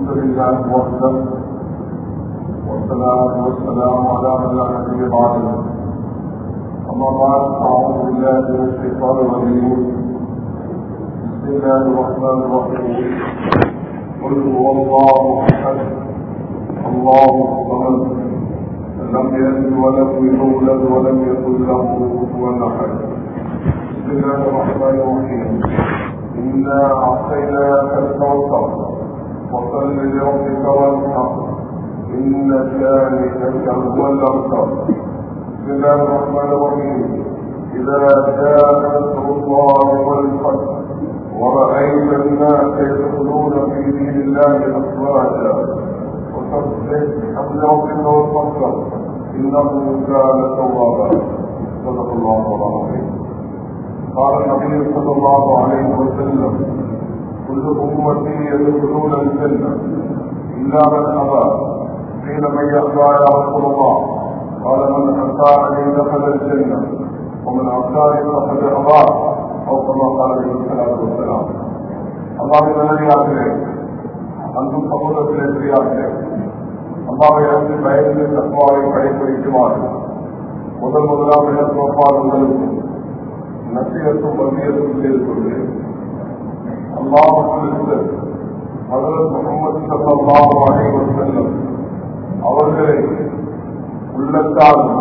الحمد لله وحده والصلاة والسلام على من لا نبي بعده أما بعد أعوذ بالله من الشيطان الرجيم بسم الله الرحمن الرحيم قل هو الله أحد الله الصمد لم يلد ولم يولد ولم يكن له كفوا أحد بسم الله الرحمن الرحيم إنا أعطيناك الكوثر وصل لربك وانحر إن شانئك هو الأبتر بسم الله الرحمن الرحيم إذا جاء نصر الله والفتح ورأيت الناس يدخلون في دين الله أفواجا وسبح بحمد ربك واستغفر إنه كان توابا صدق الله العظيم قال النبي صلى الله عليه وسلم كل أمتي يدخلون الجنة إلا من أبى قيل من يأبى يا رسول الله قال من أطاعني دخل الجنة ومن أطاعني فقد أبى أو كما قال عليه الصلاة والسلام அல்லாவின் நல்லடியார்களே அன்பும் சமூகத்திலே பெரியார்களே அல்லாவை அன்று பயந்து தத்வாவை கடைபிடிக்குமாறு முதல் முதலாம் இடத்தோப்பால் உங்களுக்கும் நசியத்தும் வந்தியத்தும் செய்து கொள்கிறேன் அல்லாஹுக்கு ஹசரத் முகமது சல்லாஹு அலைவர் செல்லம் அவர்களை உள்ளத்தாலும்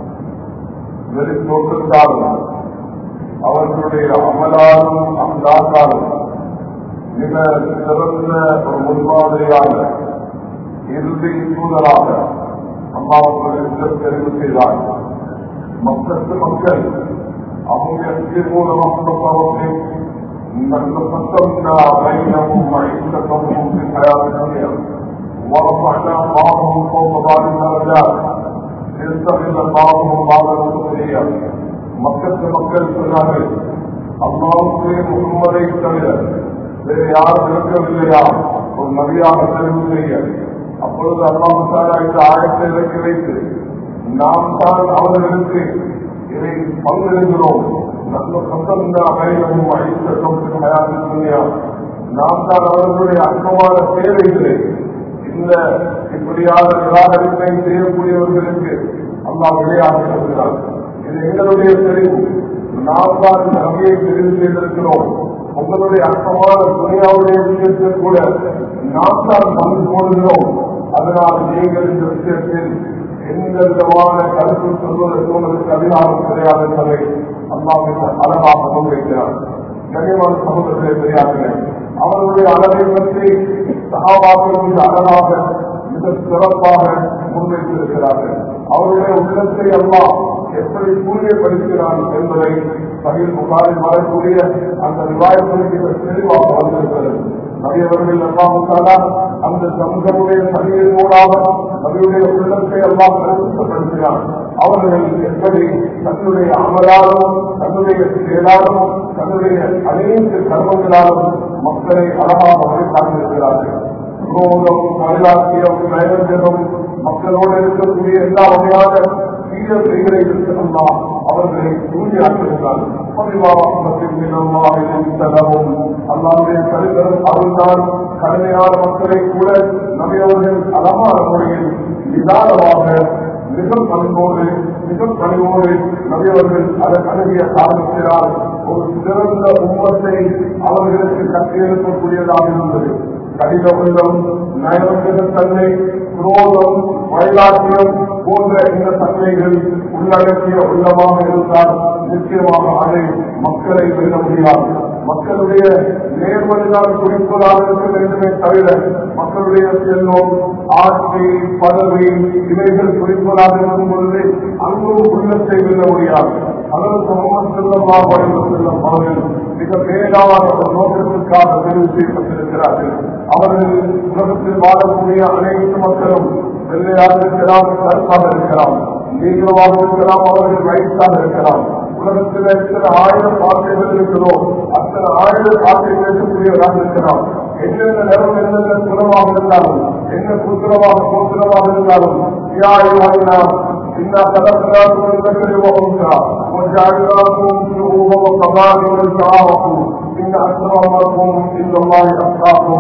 வெறி தோற்றத்தாலும் அவர்களுடைய அமலாலும் அந்தாக்காலும் மிக சிறந்த ஒரு முன்மாதிரியாக இறுதி தூதராக அம்மாவர்கள் தெரிவு செய்தார் மக்களுக்கு மக்கள் هم يكذبون مختصرهم نحن قسمنا بينهم معيشتهم في الحياة الدنيا ورفعنا بعضهم فوق بعض درجات ليتخذ بعضهم بعضا سخريا மக்களுக்கு மக்கள் சொன்னார்கள் அல்லாவுக்கு முகம்மதை தவிர வேறு யாரும் இருக்கவில்லையா ஒரு நபியாக தெரிவு செய்ய அப்பொழுது அல்லாஹாலா இந்த ஆயத்தை இறக்கி வைத்து நாம் தான் அவர்களுக்கு இதை பங்கிடுகிறோம் நல்ல சொந்தம் அமையவும் அழித்தட்டும் நாம் தான் அவர்களுடைய அற்பமான சேவைகளை இந்த இப்படியான நிராகரிப்பை செய்யக்கூடியவர்களுக்கு அல்லா விளையாடுகிறார் இது எங்களுடைய தெரிவு நாம் தான் இந்த நகையை தெரிவு செய்திருக்கிறோம் உங்களுடைய அற்பமான துணியாவுடைய விஷயத்தில் கூட நாம் தான் பங்கு போடுகிறோம் அதனால் நீங்கள் இந்த விஷயத்தில் எந்த விதமான கருத்து சொல்வதற்கு உங்களுக்கு அதிகாரம் கிடையாது என்பதை அல்லாவின் அழகாக முன்வைக்கிறார் கனிவான சமூகத்திலே தெரியாதுங்க அவர்களுடைய அழகை பற்றி சகாபாக்கள் மிக அழகாக மிக சிறப்பாக முன்வைத்திருக்கிறார்கள் அவருடைய உள்ளத்தை அல்லா எப்படி தூய்மைப்படுத்தினான் என்பதை பகிர் புகாரில் வரக்கூடிய அந்த விவாதத்தில் மிக தெளிவாக வந்திருக்கிறது நபியவர்கள் அல்லாமுத்தாலா அந்த சமூகமுடைய சதியின் மூலாக நபியுடைய உள்ளத்தை எல்லாம் பிரசுத்தப்படுத்தினார் அவர்கள் எப்படி தன்னுடைய அமலாலும் தன்னுடைய செயலாலும் தன்னுடைய அனைத்து கர்மங்களாலும் மக்களை அழகாக வழிகாட்டிருக்கிறார்கள் குரோதம் மயிலாக்கியம் நயவஞ்சகம் மக்களோடு இருக்கக்கூடிய எல்லா வகையான தீய செய்களை இருக்கலாம் அவர்களை தூய்மையாக்குகிறார் அல்லாவுடைய கருத்தரும் அவர்தான் கடுமையான மக்களை கூட நபியவர்கள் அழகான முறையில் நிதானமாக மிக பண்போடு மிக பணிவோடு நபியவர்கள் அதன் அணுகிய காரணத்தினால் ஒரு சிறந்த உம்மத்தை அவர்களுக்கு கட்டியெழுப்பக்கூடியதாக இருந்தது கடித உள்ளம் நயவஞ்சக தன்மை குரோதம் வைராக்கியம் போன்ற இந்த தன்மைகள் உள்ளடக்கிய உள்ளமாக இருந்தால் நிச்சயமாக அதை மக்களை வெல்ல முடியாது மக்களுடைய நேர்வழிதான் குறிப்பதாக இருக்க வேண்டுமே தவிர மக்களுடைய செல்வம் ஆட்சி பதவி இவைகள் குறிப்பதாக இருக்கும் பொழுது அங்கும் உள்ளத்தை வெல்ல முடியாது அதற்கு முகமது செல்லமா வழிந்து செல்லும் அவர்கள் மிக மேலான ஒரு நோக்கத்திற்காக தெரிவு செய்யப்பட்டிருக்கிறார்கள் அவர்கள் உலகத்தில் வாழக்கூடிய அனைத்து மக்களும் வெள்ளையாக இருக்கலாம் கருப்பாக இருக்கலாம் நீங்களமாக இருக்கலாம் அவர்கள் வயசாக இருக்கலாம் உலகத்தில் எத்தனை ஆயிரம் வார்த்தைகள் இருக்கிறோ அத்தனை ஆயிரம் வார்த்தை பேசக்கூடியவராக இருக்கிறார் என்னென்ன நிறம் என்னென்ன குணமாக இருந்தாலும் என்ன குத்திரமாக கோத்திரமாக இருந்தாலும் யாரும் إنا خلقناكم من ذكر وأنثى وجعلناكم شعوبا وقبائل لتعارفوا إن أكرمكم عند الله أتقاكم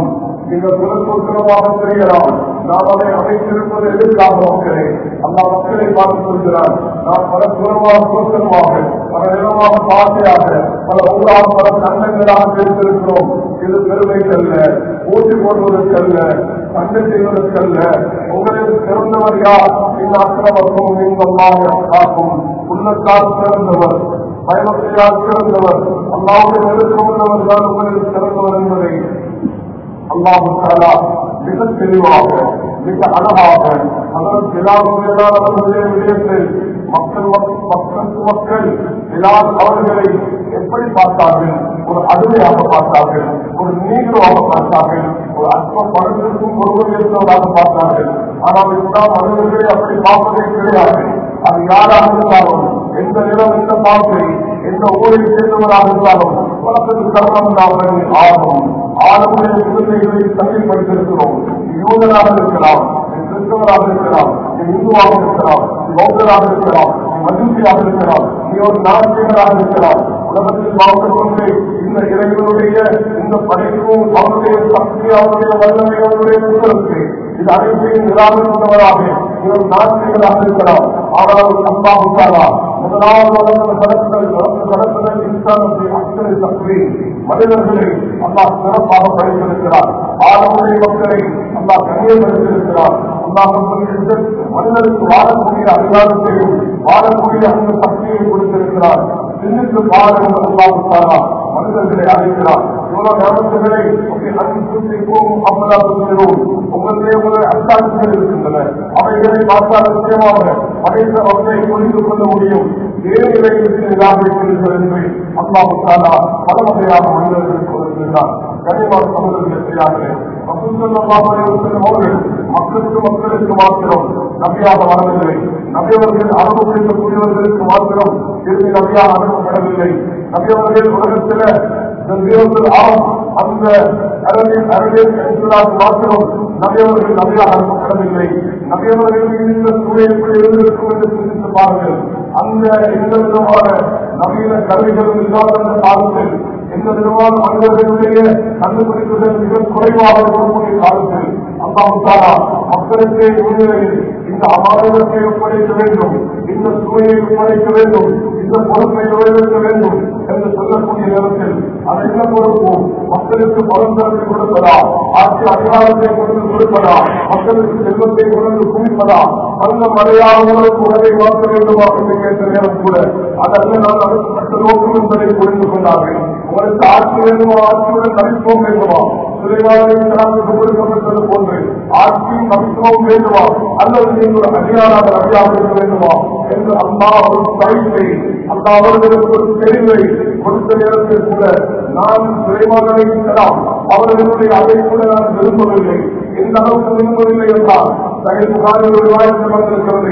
நீங்கள் புலத்தோற்றமாக செய்யலாம் நாம் அதை அமைத்திருப்பது எதற்காக மக்களே அந்த மக்களை பார்த்து சொல்கிறார் நாம் பல தூரமாக தோற்றமாக பல நிலமாக பாசையாக பல ஊராக பல தன்னங்களாக தெரிந்திருக்கிறோம் இது பெருமைக்கல்ல ஊட்டி போடுவதற்கல்ல சண்டை செய்வதற்கல்ல உங்களுக்கு சிறந்தவர் யார் இந்த அக்கிரமத்தும் நீங்கமாக காக்கும் உள்ளத்தால் சிறந்தவர் பயணத்தையால் சிறந்தவர் அல்லாவுடைய நெருக்கம் உள்ளவர் தான் உங்களுக்கு சிறந்தவர் என்பதை அல்லாஹு தாலா மிக தெளிவாக மிக அழகாக அதன் விழாவுடையதால் அவர்களுடைய விடயத்தில் மக்கள் மக்களுக்கு மக்கள் விழால் அவர்களை எப்படி பார்த்தார்கள் ஒரு அடிமையாக பார்த்தார்கள் ஒரு நீங்களாக பார்த்தார்கள் ஒரு அற்ப பணத்திற்கும் ஒருவர் இருந்தவராக பார்த்தார்கள் ஆனால் இஸ்லாம் மனிதர்களை அப்படி பார்ப்பதே கிடையாது அது யாராக இருந்தாலும் எந்த நிலம் எந்த பாசை எந்த ஊரை சேர்ந்தவராக இருந்தாலும் வளர்த்தது கர்மம் ஆகும் ஆளுடைய குழந்தைகளை தள்ளிப்படுத்திருக்கிறோம் யூதனாக இருக்கலாம் கிறிஸ்தவராக இருக்கலாம் இந்துவாக இருக்கலாம் பௌத்தராக இருக்கலாம் மஜூசியாக இருக்கலாம் நீ ஒரு நாட்டியராக இருக்கலாம் உலகத்தில் வாழ்ந்து கொண்டு இந்த இறைவனுடைய இந்த படைப்பும் அவருடைய சக்தி அவருடைய வல்லமை அவருடைய குதிரத்து இது அனைத்தையும் நிராகரித்தவராக இவர் நாட்டியராக இருக்கலாம் ஆனால் அம்பாவுக்காரா முதலாவது வளர்ந்த படங்கள் வளர்ந்த படங்கள் இன்சானத்தை அத்தனை சக்தி மனிதர்களை அல்லா சிறப்பாக படைத்திருக்கிறார் ஆளுடைய மக்களை அல்லா கண்ணியப்படுத்தியிருக்கிறார் மனிதனுக்கு வாழக்கூடிய அதிகாரத்தையும் வாழக்கூடிய அந்த சக்தியை கொடுத்திருக்கிறார் சிந்தித்து பாருங்கள் அல்லாவுக்காரா மனிதர்களை அழைக்கிறார் இவ்வளவு நேரத்துகளை அனுப்பிக்கும் அம்மலாபுகிறோம் உங்களுடைய உங்களை அச்சாட்சிகள் இருக்கின்றன அவைகளை பார்த்தால் நிச்சயமாக அனைத்து அவர்களை புரிந்து கொள்ள முடியும் வேறு நிலையில் நிராகரிக்கிறீர்கள் என்று அல்லாவுக்காரா பல வகையாக மனிதர்களுக்கு கொடுத்திருக்கிறார் கனிவான சமூகத்தில் செய்யார்கள் மக்களுக்கு மக்களுக்கு மாத்திரம் நபியாக வரவில்லை நபியவர்கள் அளவு பிடிக்கக்கூடியவர்களுக்கு மாத்திரம் இறுதி நபியாக அனுப்பப்படவில்லை நபியவர்கள் உலகத்தில அந்த அரபின் அரபியல் கணிசலாக மாத்திரம் நபியவர்கள் நபியாக அனுப்பப்படவில்லை நபியவர்கள் இந்த சூழல் எப்படி இருந்திருக்கும் என்று சிந்தித்து பாருங்கள் அந்த எந்த விதமான நவீன கருவிகளும் இல்லாத அந்த காலத்தில் எந்த விதமான மனிதர்களுடைய கண்டுபிடிப்புகள் மிக குறைவாக இருக்கக்கூடிய காலத்தில் அல்லாஹாலா மக்களுக்கு உரிமையில் இந்த அமானிதத்தை ஒப்படைக்க வேண்டும் இந்த சுவையை ஒப்படைக்க வேண்டும் இந்த பொறுப்பை நிறைவேற்ற வேண்டும் என்று சொல்லக்கூடிய நேரத்தில் அதை என்ன பொறுப்போம் மக்களுக்கு பலந்தரத்தை கொடுப்பதா ஆட்சி அதிகாரத்தை கொண்டு கொடுப்பதா மக்களுக்கு செல்வத்தை கொண்டு குவிப்பதா அந்த மழையாளர்களுக்கு உணவை மாற்ற வேண்டுமா என்று கேட்ட நேரம் கூட அதல்ல நான் அடுத்த நோக்கம் என்பதை புரிந்து கொண்டார்கள் உங்களுக்கு ஆட்சி வேண்டுமா ஆட்சியுடன் நடிப்போம் வேண்டுமா சுலைவானுக்கு கொடுக்கப்பட்டது போன்று ஆட்சியும் நம்பிக்கவும் வேண்டுமா அல்லது நீங்கள் அதிகாராக அடியாக இருக்க வேண்டுமா என்று அம்மா ஒரு பயிற்சை அந்த அவர்களுக்கு ஒரு தெளிவை கொடுத்த நேரத்தில் கூட நான் சுலைவானை செல்லாம் அவர்களுடைய அதை கூட நான் விரும்பவில்லை எந்த அளவுக்கு விரும்பவில்லை என்றால் தங்கள் புகாரில் ஒரு வாய்ப்பு வந்திருக்கிறது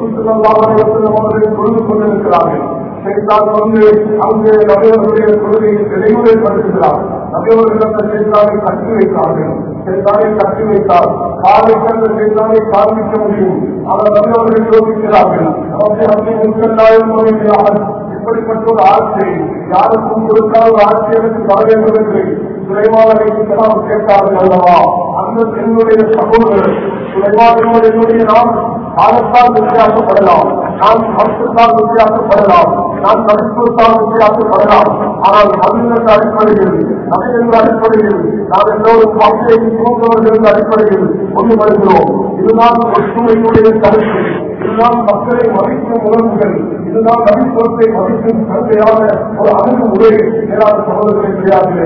அவர்கள் புரிந்து கொண்டிருக்கிறார்கள் செய்தால் வந்து அங்கே நபர்களுடைய கொள்கையை தெளிவுபடுத்துகிறார் நபர்கள் அந்த செய்தாலை கட்டி வைத்தார்கள் செய்தாலை கட்டி வைத்தால் காலை கண்ட செய்தாலை காண்பிக்க முடியும் அவர் நபர்கள் யோசிக்கிறார்கள் அவற்றை அப்படி முன்கண்டாயிரம் இப்படிப்பட்ட ஒரு ஆட்சி யாருக்கும் கொடுக்காத ஒரு ஆட்சி எனக்கு வர வேண்டும் என்று சுலைமானை கேட்டார்கள் அல்லவா அந்த என்னுடைய சகோதரர் சுலைமானோடு என்னுடைய நாம் காலத்தால் வித்தியாசப்படலாம் நான் மருத்துவத்தால் வித்தியாசப்படலாம் நான் மருத்துவத்தால் வித்தியாசப்படலாம் ஆனால் மனிதன் அடிப்படையில் நகையின் அடிப்படையில் நாம் எல்லோரும் மக்களை தூங்குவர்கள் அடிப்படையில் ஒன்றுபடுகிறோம் இதுதான் ஒற்றுமையுடைய கருத்து இதுதான் மக்களை மதிக்கும் உணர்வுகள் இதுதான் நபித்துவத்தை மதிக்கும் கருத்தையான ஒரு அணுகுமுறை மேலான சகோதரர்களை கிடையாது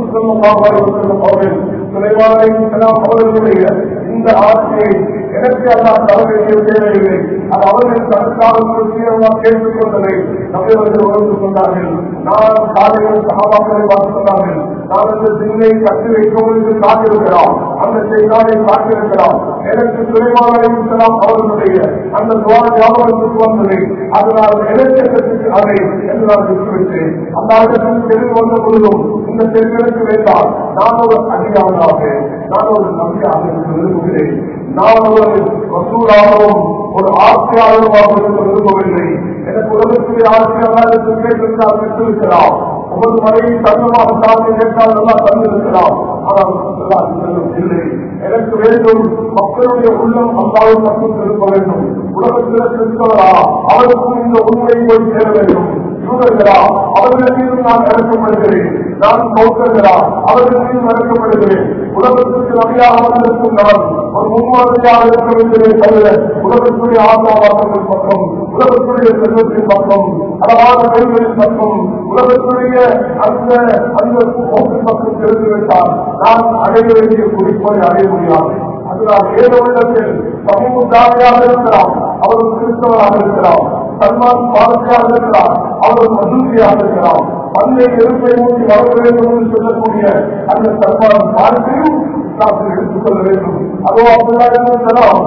அவர்கள் சுலைவானை அவர்களுடைய இந்த ஆட்சியை எனக்கு எல்லாம் தர வேண்டிய தேவையில்லை அது அவர்கள் தனக்காக கேட்டுக் கொண்டதை நபியவர்கள் உணர்ந்து கொண்டார்கள் நான் காலையில் சகாபாக்களை பார்த்து சொன்னார்கள் நான் இந்த சிந்தை கட்டி வைக்கும் என்று காத்திருக்கிறோம் அந்த செய்தாலை காத்திருக்கிறோம் எனக்கு சுலைமானம் அவர்களுடைய அந்த துவார ஞாபகத்துக்கு வந்ததை அதனால் இலட்சத்துக்கு அதை என்று நான் விட்டுவிட்டேன் அந்த ஆட்டத்தில் தெரிந்து வந்த பொழுதும் இந்த தெருவிற்கு வேண்டாம் நான் ஒரு அதிகாரமாக நான் ஒரு நம்பியாக இருக்க விரும்புகிறேன் நான் ஒரு வசூலாகவும் ஒரு ஆட்சியாளருமாக இருக்க விரும்பவில்லை எனக்கு உலகத்துடைய ஆட்சியாளருக்கு கேட்டிருந்தால் பெற்றிருக்கலாம் ஒவ்வொரு மனைவி தங்கமாக சார்ந்து கேட்டால் நல்லா தந்திருக்கலாம் ஆனால் இல்லை எனக்கு வேண்டும் மக்களுடைய உள்ளம் அல்லாவை மட்டும் திருப்ப வேண்டும் உலகத்தில் கிறிஸ்தவரா அவருக்கும் இந்த உண்மை போய் சேர வேண்டும் யூதர்களா அவர்கள் மீதும் நான் இறக்கப்படுகிறேன் நான் பௌத்தர்களா அவர்கள் மீதும் இறக்கப்படுகிறேன் உலகத்திற்கு நபியாக வந்திருக்கும் நான் ஒரு முன்மாதிரியாக இருக்க வேண்டியதை தவிர உலகத்துடைய ஆசாவாசங்கள் பக்கம் உலகத்துடைய செல்வத்தின் பக்கம் அழகான கைகளின் பக்கம் உலகத்துடைய அந்த அந்த போக்கின் பக்கம் தெரிந்துவிட்டால் நான் அடைய வேண்டிய குறிப்பை அடைய முடியாது அதனால் ஏதோ உள்ளத்தில் சமூக தாமியாக இருக்கலாம் அவர் கிறிஸ்தவராக இருக்கலாம் சல்மான் பாரதியாக இருக்கலாம் அவர் மசூசியாக இருக்கலாம் பந்தை எதிர்ப்பை நோக்கி வர வேண்டும் என்று சொல்லக்கூடிய அந்த சல்மான் பாரதியும் நாம் எடுத்துக்கொள்ள வேண்டும் அதோ அப்படிலாம்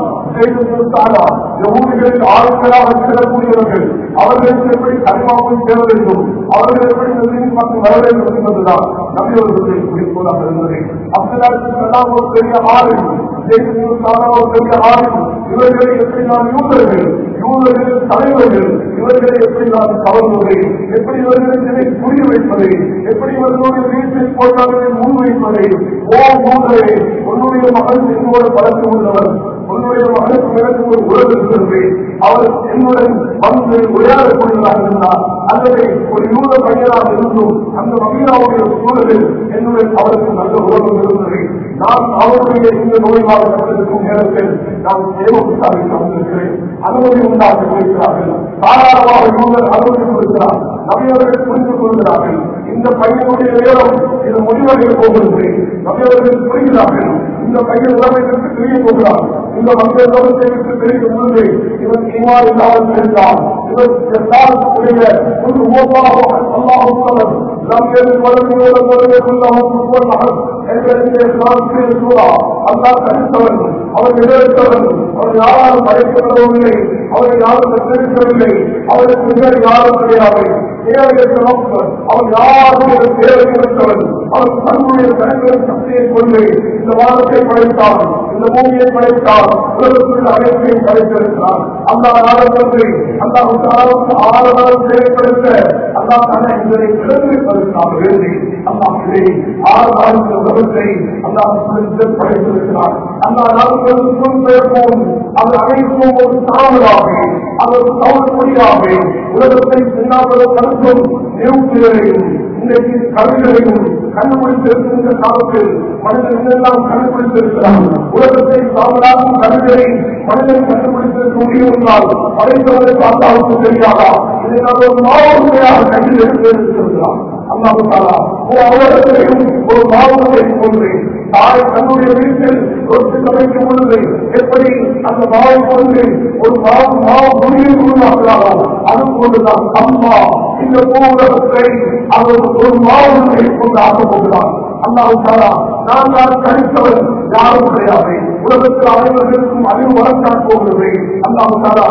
யூனிகளில் ஆளுங்களாக செல்லக்கூடியவர்கள் அவர்களுக்கு எப்படி கனிமாவும் சேர வேண்டும் அவர்கள் எப்படி நதியின் பக்கம் வர வேண்டும் என்பதுதான் நம்பியவர்களுடைய குறிக்கோளாக இருந்தது அப்படிலாம் ஒரு பெரிய ஆறு ஒரு பெரிய ஆறு இவர்களை எப்படி நான் யூதர்கள் யூதர்களின் தலைவர்கள் இவர்களை எப்படி நான் கவர்வது எப்படி இவர்களை புரிய வைப்பது எப்படி இவர்களுடைய வீட்டில் போட்டாளர்களை முன்வைப்பது ஓ மூன்றே உன்னுடைய மகன் என்னோட பழக்கம் உள்ளவர் உன்னுடைய மகனுக்கு எனக்கு ஒரு உறவு இருக்கிறது அவர் என்னுடன் வந்து உரையாடக்கூடியவராக இருந்தார் அல்லது ஒரு யூத பையனாக இருந்தும் அந்த மகிழாவுடைய சூழலில் என்னுடன் அவருக்கு நல்ல உறவு இருந்தது நான் அவருடைய இந்த நோய்வாக கண்டிருக்கும் நேரத்தில் நான் சேவம் சாதித்து வந்திருக்கிறேன் அனுமதி உண்டாக இருக்கிறார்கள் தாராளமாக யூதர் அனுமதி கொடுக்கிறார் நபியவர்கள் புரிந்து கொள்கிறார்கள் இந்த பையனுடைய நேரம் இது முடிவடைய போகிறது நபியவர்கள் புரிகிறார்கள் இந்த பையன் உலகத்திற்கு தெரிய போகிறார் இந்த மக்கள் உலகத்தை விட்டு தெரியும் பொழுது இவன் இமாறு இல்லாமல் இருந்தான் இவன் எத்தாருடைய ஒரு ஓப்பாக அல்லாஹுத்தவர் لم يلد ولم يولد ولم يكن له كفوا احد எங்களுக்கு இஸ்லாம் செய்த சூறா அல்லாஹ் தனித்தவன் அவன் நிலைத்தவன் அவன் யாராலும் படைக்கப்படவில்லை அவனை யாரும் பெற்றிருக்கவில்லை அவனுக்கு நிகர் யாரும் கிடையாது அவன் யாருடைய தேவை இருந்தவன் அவன் தன்னுடைய தனிப்பெரும் சக்தியை கொண்டு இந்த வாரத்தை படைத்தான் இந்த பூமியை படைத்தான் உலகத்தில் அனைத்தையும் படைத்திருக்கிறான் அந்த நாளத்தை அந்த ஆளுநர் தேவைப்படுத்த அல்லா தன்னை இதனை விளங்கிப்பதற்காக வேண்டி அல்லாஹிலே ஆறு நாளுக்கு உலகத்தை அல்லாஹ் படைத்திருக்கிறார் அந்த நாளுக்கு முன்பேற்போம் அது அனைத்தும் ஒரு தாமதாக அது ஒரு தவறுபடியாக உலகத்தை சின்னாவது கருத்தும் நியூக்ளியரையும் இன்றைக்கு கவிதைகளையும் கண்டுபிடித்திருக்கின்ற காலத்தில் மனிதன் என்னெல்லாம் கண்டுபிடித்திருக்கிறான் உலகத்தை சாவலாகும் கவிதையை மனிதன் கண்டுபிடித்திருக்க முடியும் என்றால் படைத்தவரை பார்த்தாவுக்கு தெரியாதா இதை நான் ஒரு மாவட்டத்தையாக கையில் எடுத்து இருக்கிறான் அல்லாஹாலா ஒரு அவலகத்திலையும் ஒரு மாவட்டத்தை கொண்டு தாய் தன்னுடைய வீட்டில் ரொட்டி சமைக்கும் பொழுது எப்படி அந்த மாவை கொண்டு ஒரு மாவு மாவு முடியை உருவாக்குறாரோ அது போன்றுதான் அம்மா இந்த பூவுலகத்தை அவர் ஒரு மாவுகளை கொண்டு ஆக்கப் போகிறார் அல்லாஹாலா நான் தான் கணித்தவன் யாரும் கிடையாது உலகத்தில் அனைவர்களுக்கும் அறிவு வளர்த்தான் போகிறது அல்லாஹாலா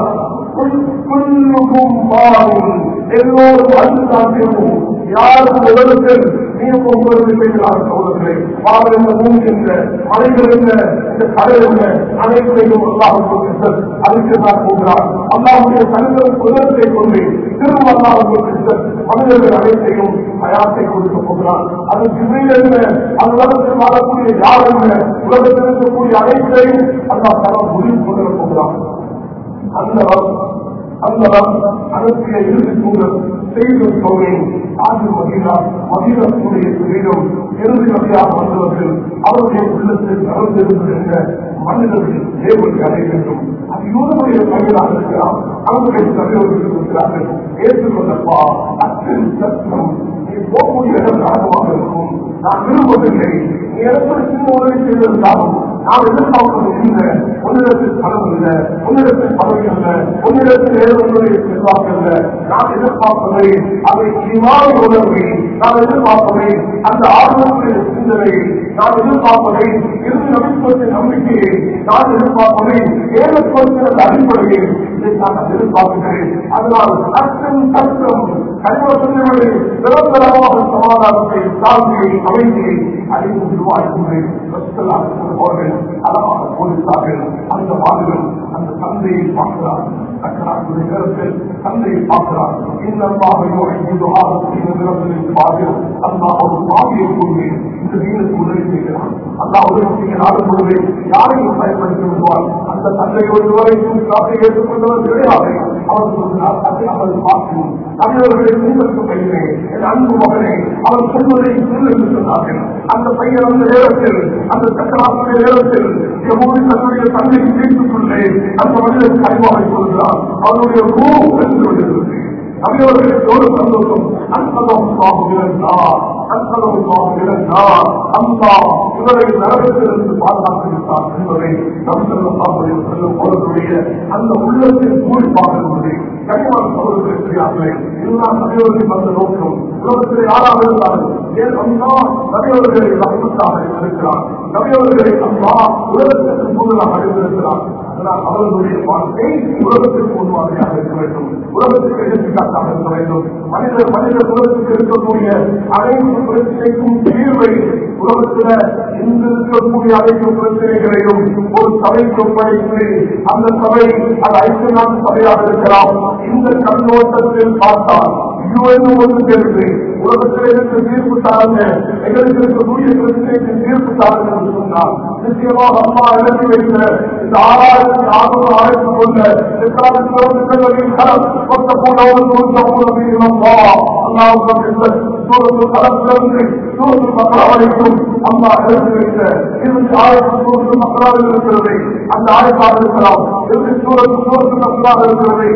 எல்லோரும் அன்பு சாத்தியமும் யாரும் உலகத்தில் நீங்க ஒவ்வொரு செய்கிறார் சோதனை பாவல் என்ன மூங்கின்ற மலைகள் என்ன இந்த கடல் என்ன அனைத்தையும் அல்லாஹ் அதுக்கு நான் போகிறார் அல்லாவுடைய தனித்தல் குதிரத்தை கொண்டு திரும்ப அல்லாஹ் மனிதர்கள் அனைத்தையும் அயாத்தை கொடுக்க போகிறார் அது ஜிமையில் என்ன அந்த உலகத்தில் வாழக்கூடிய யார் என்ன உலகத்தில் இருக்கக்கூடிய அனைத்தையும் அல்லாஹ் தரம் முடிவு கொண்டு போகிறார் அந்த அந்த அதற்கு இறுதி சூழல் செய்து சொல்வேன் ஆண்டு மகிழா மகிழக்கூடிய வீடும் இறுதி வகையாக வந்தவர்கள் அவருடைய உள்ளத்தில் கலந்திருக்கின்ற மனிதர்கள் தேவனுக்கு அடைய வேண்டும் அது யூதனுடைய பயிராக இருக்கலாம் அவருடைய தலைவர்கள் இருக்கிறார்கள் ஏற்றுக்கொள்ளப்பா அச்சின் சத்தம் நீ போகக்கூடிய இடம் நரகமாக இருக்கும் நான் விரும்பவில்லை நீ எப்படி சின்ன உதவி செய்திருந்தாலும் நான் எதிர்பார்ப்பது இல்லை உன்னிடத்தில் பணம் இல்லை உன்னிடத்தில் பதவி இல்லை உன்னிடத்தில் ஏழுடைய செல்வாக்கு இல்லை நான் எதிர்பார்ப்பதை அதை இவ்வாறு உணர்வை நான் எதிர்பார்ப்பதை அந்த ஆர்வத்துடைய சிந்தனை நான் எதிர்பார்ப்பதை இறுதி நம்பிக்கையின் நம்பிக்கையை நான் எதிர்பார்ப்பதை ஏழு கொடுக்கிற அடிப்படையில் இதை நான் எதிர்பார்க்கிறேன் அதனால் அச்சம் சத்தம் கனிவசங்களை நிரந்தரமாக சமாதானத்தை சாந்தியை அமைதியை அறிவு உருவாக்குகிறேன் அவர்கள் அழகாக போலீசார்கள் அந்த மாடுகள் அந்த தந்தையை பார்க்கிறார்கள் சக்கராத்துடைய நேரத்தில் தந்தையை பார்க்கிறார் இன்னமாக அல்லாஹ் ஒரு பாவியை கொண்டு இந்த வீணுக்கு உதவி செய்கிறான் அல்லாஹ் உதவி செய்ய நாடும் பொழுது யாரையும் பயன்படுத்தி விடுவார் அந்த தந்தை ஒரு வரைக்கும் காப்பை ஏற்றுக்கொண்டவர் கிடையாது அவர் சொல்கிறார் அதை அவர் பார்க்கணும் தமிழர்களை உங்களுக்கு பையனே என் அன்பு மகனே அவர் சொல்வதை சொல் என்று சொன்னார்கள் அந்த பையன் அந்த நேரத்தில் அந்த சக்கராத்துடைய நேரத்தில் எவ்வளவு தன்னுடைய தந்தையை சேர்த்துக் கொண்டே அந்த மனிதன் கைவாக சொல்கிறார் அவருடைய ரூ என்று வருகிறது நபியவர்களுக்கு ஒரு சந்தோஷம் அன்பதம் இருந்தார் அன்பதம் இருந்தார் அம்மா இவரை நரகத்திலிருந்து பாதுகாத்திருந்தார் என்பதை நம்பிக்கை சொல்லும் போதனுடைய அந்த உள்ளத்தில் கூறி பார்க்கிறது கனிவான சகோதரர்கள் தெரியாமலே இதுதான் நபியவர்கள் வந்த நோக்கம் உலகத்தில் யாராக இருந்தாலும் ஏன் அம்மா நபியவர்களை ரகமத்தாக இருக்கிறார் நபியவர்களை அம்மா உலகத்திற்கு முன்னதாக அடைந்திருக்கிறார் அதனால் அவர்களுடைய வாழ்க்கை உலகத்திற்கு முன்மாதிரியாக இருக்க வேண்டும் உலகத்துக்கு எடுத்துக்காட்டாக இருக்க வேண்டும் மனிதர் மனித உலகத்துக்கு இருக்கக்கூடிய அனைத்து பிரச்சனைக்கும் தீர்வை உலகத்துல இன்று இருக்கக்கூடிய அனைத்து பிரச்சனைகளையும் ஒரு சபைக்கு ஒப்படைத்து அந்த சபை அது ஐந்து நாள் சபையாக இருக்கலாம் இந்த கண்ணோட்டத்தில் பார்த்தால் யுஎன் ஒன்று தெரிந்து உலகத்தில் இருக்கு தீர்ப்பு தாருங்க எங்களுக்கு இருக்கக்கூடிய பிரச்சனைக்கு தீர்ப்பு தாருங்க என்று சொன்னால் நிச்சயமாக அம்மா எழுதி வைத்த இந்த ஆறாயிரத்தி ஆறுநூறு ஆயிரத்தி கொண்ட திட்டங்களின் கலம் கொத்த போனவர் நூற்று மூலம் அல்லாவுக்கு சூரத்து களத்திலிருந்து சூரத்து மக்களா வரைக்கும் அம்மா எழுதி வைத்த இருபத்தி ஆயிரத்தி சூரத்து மக்களாக இருக்கிறது அந்த ஆயத்தாக இருக்கலாம் இறுதி சூரத்து சூரத்து மக்களாக இருக்கிறது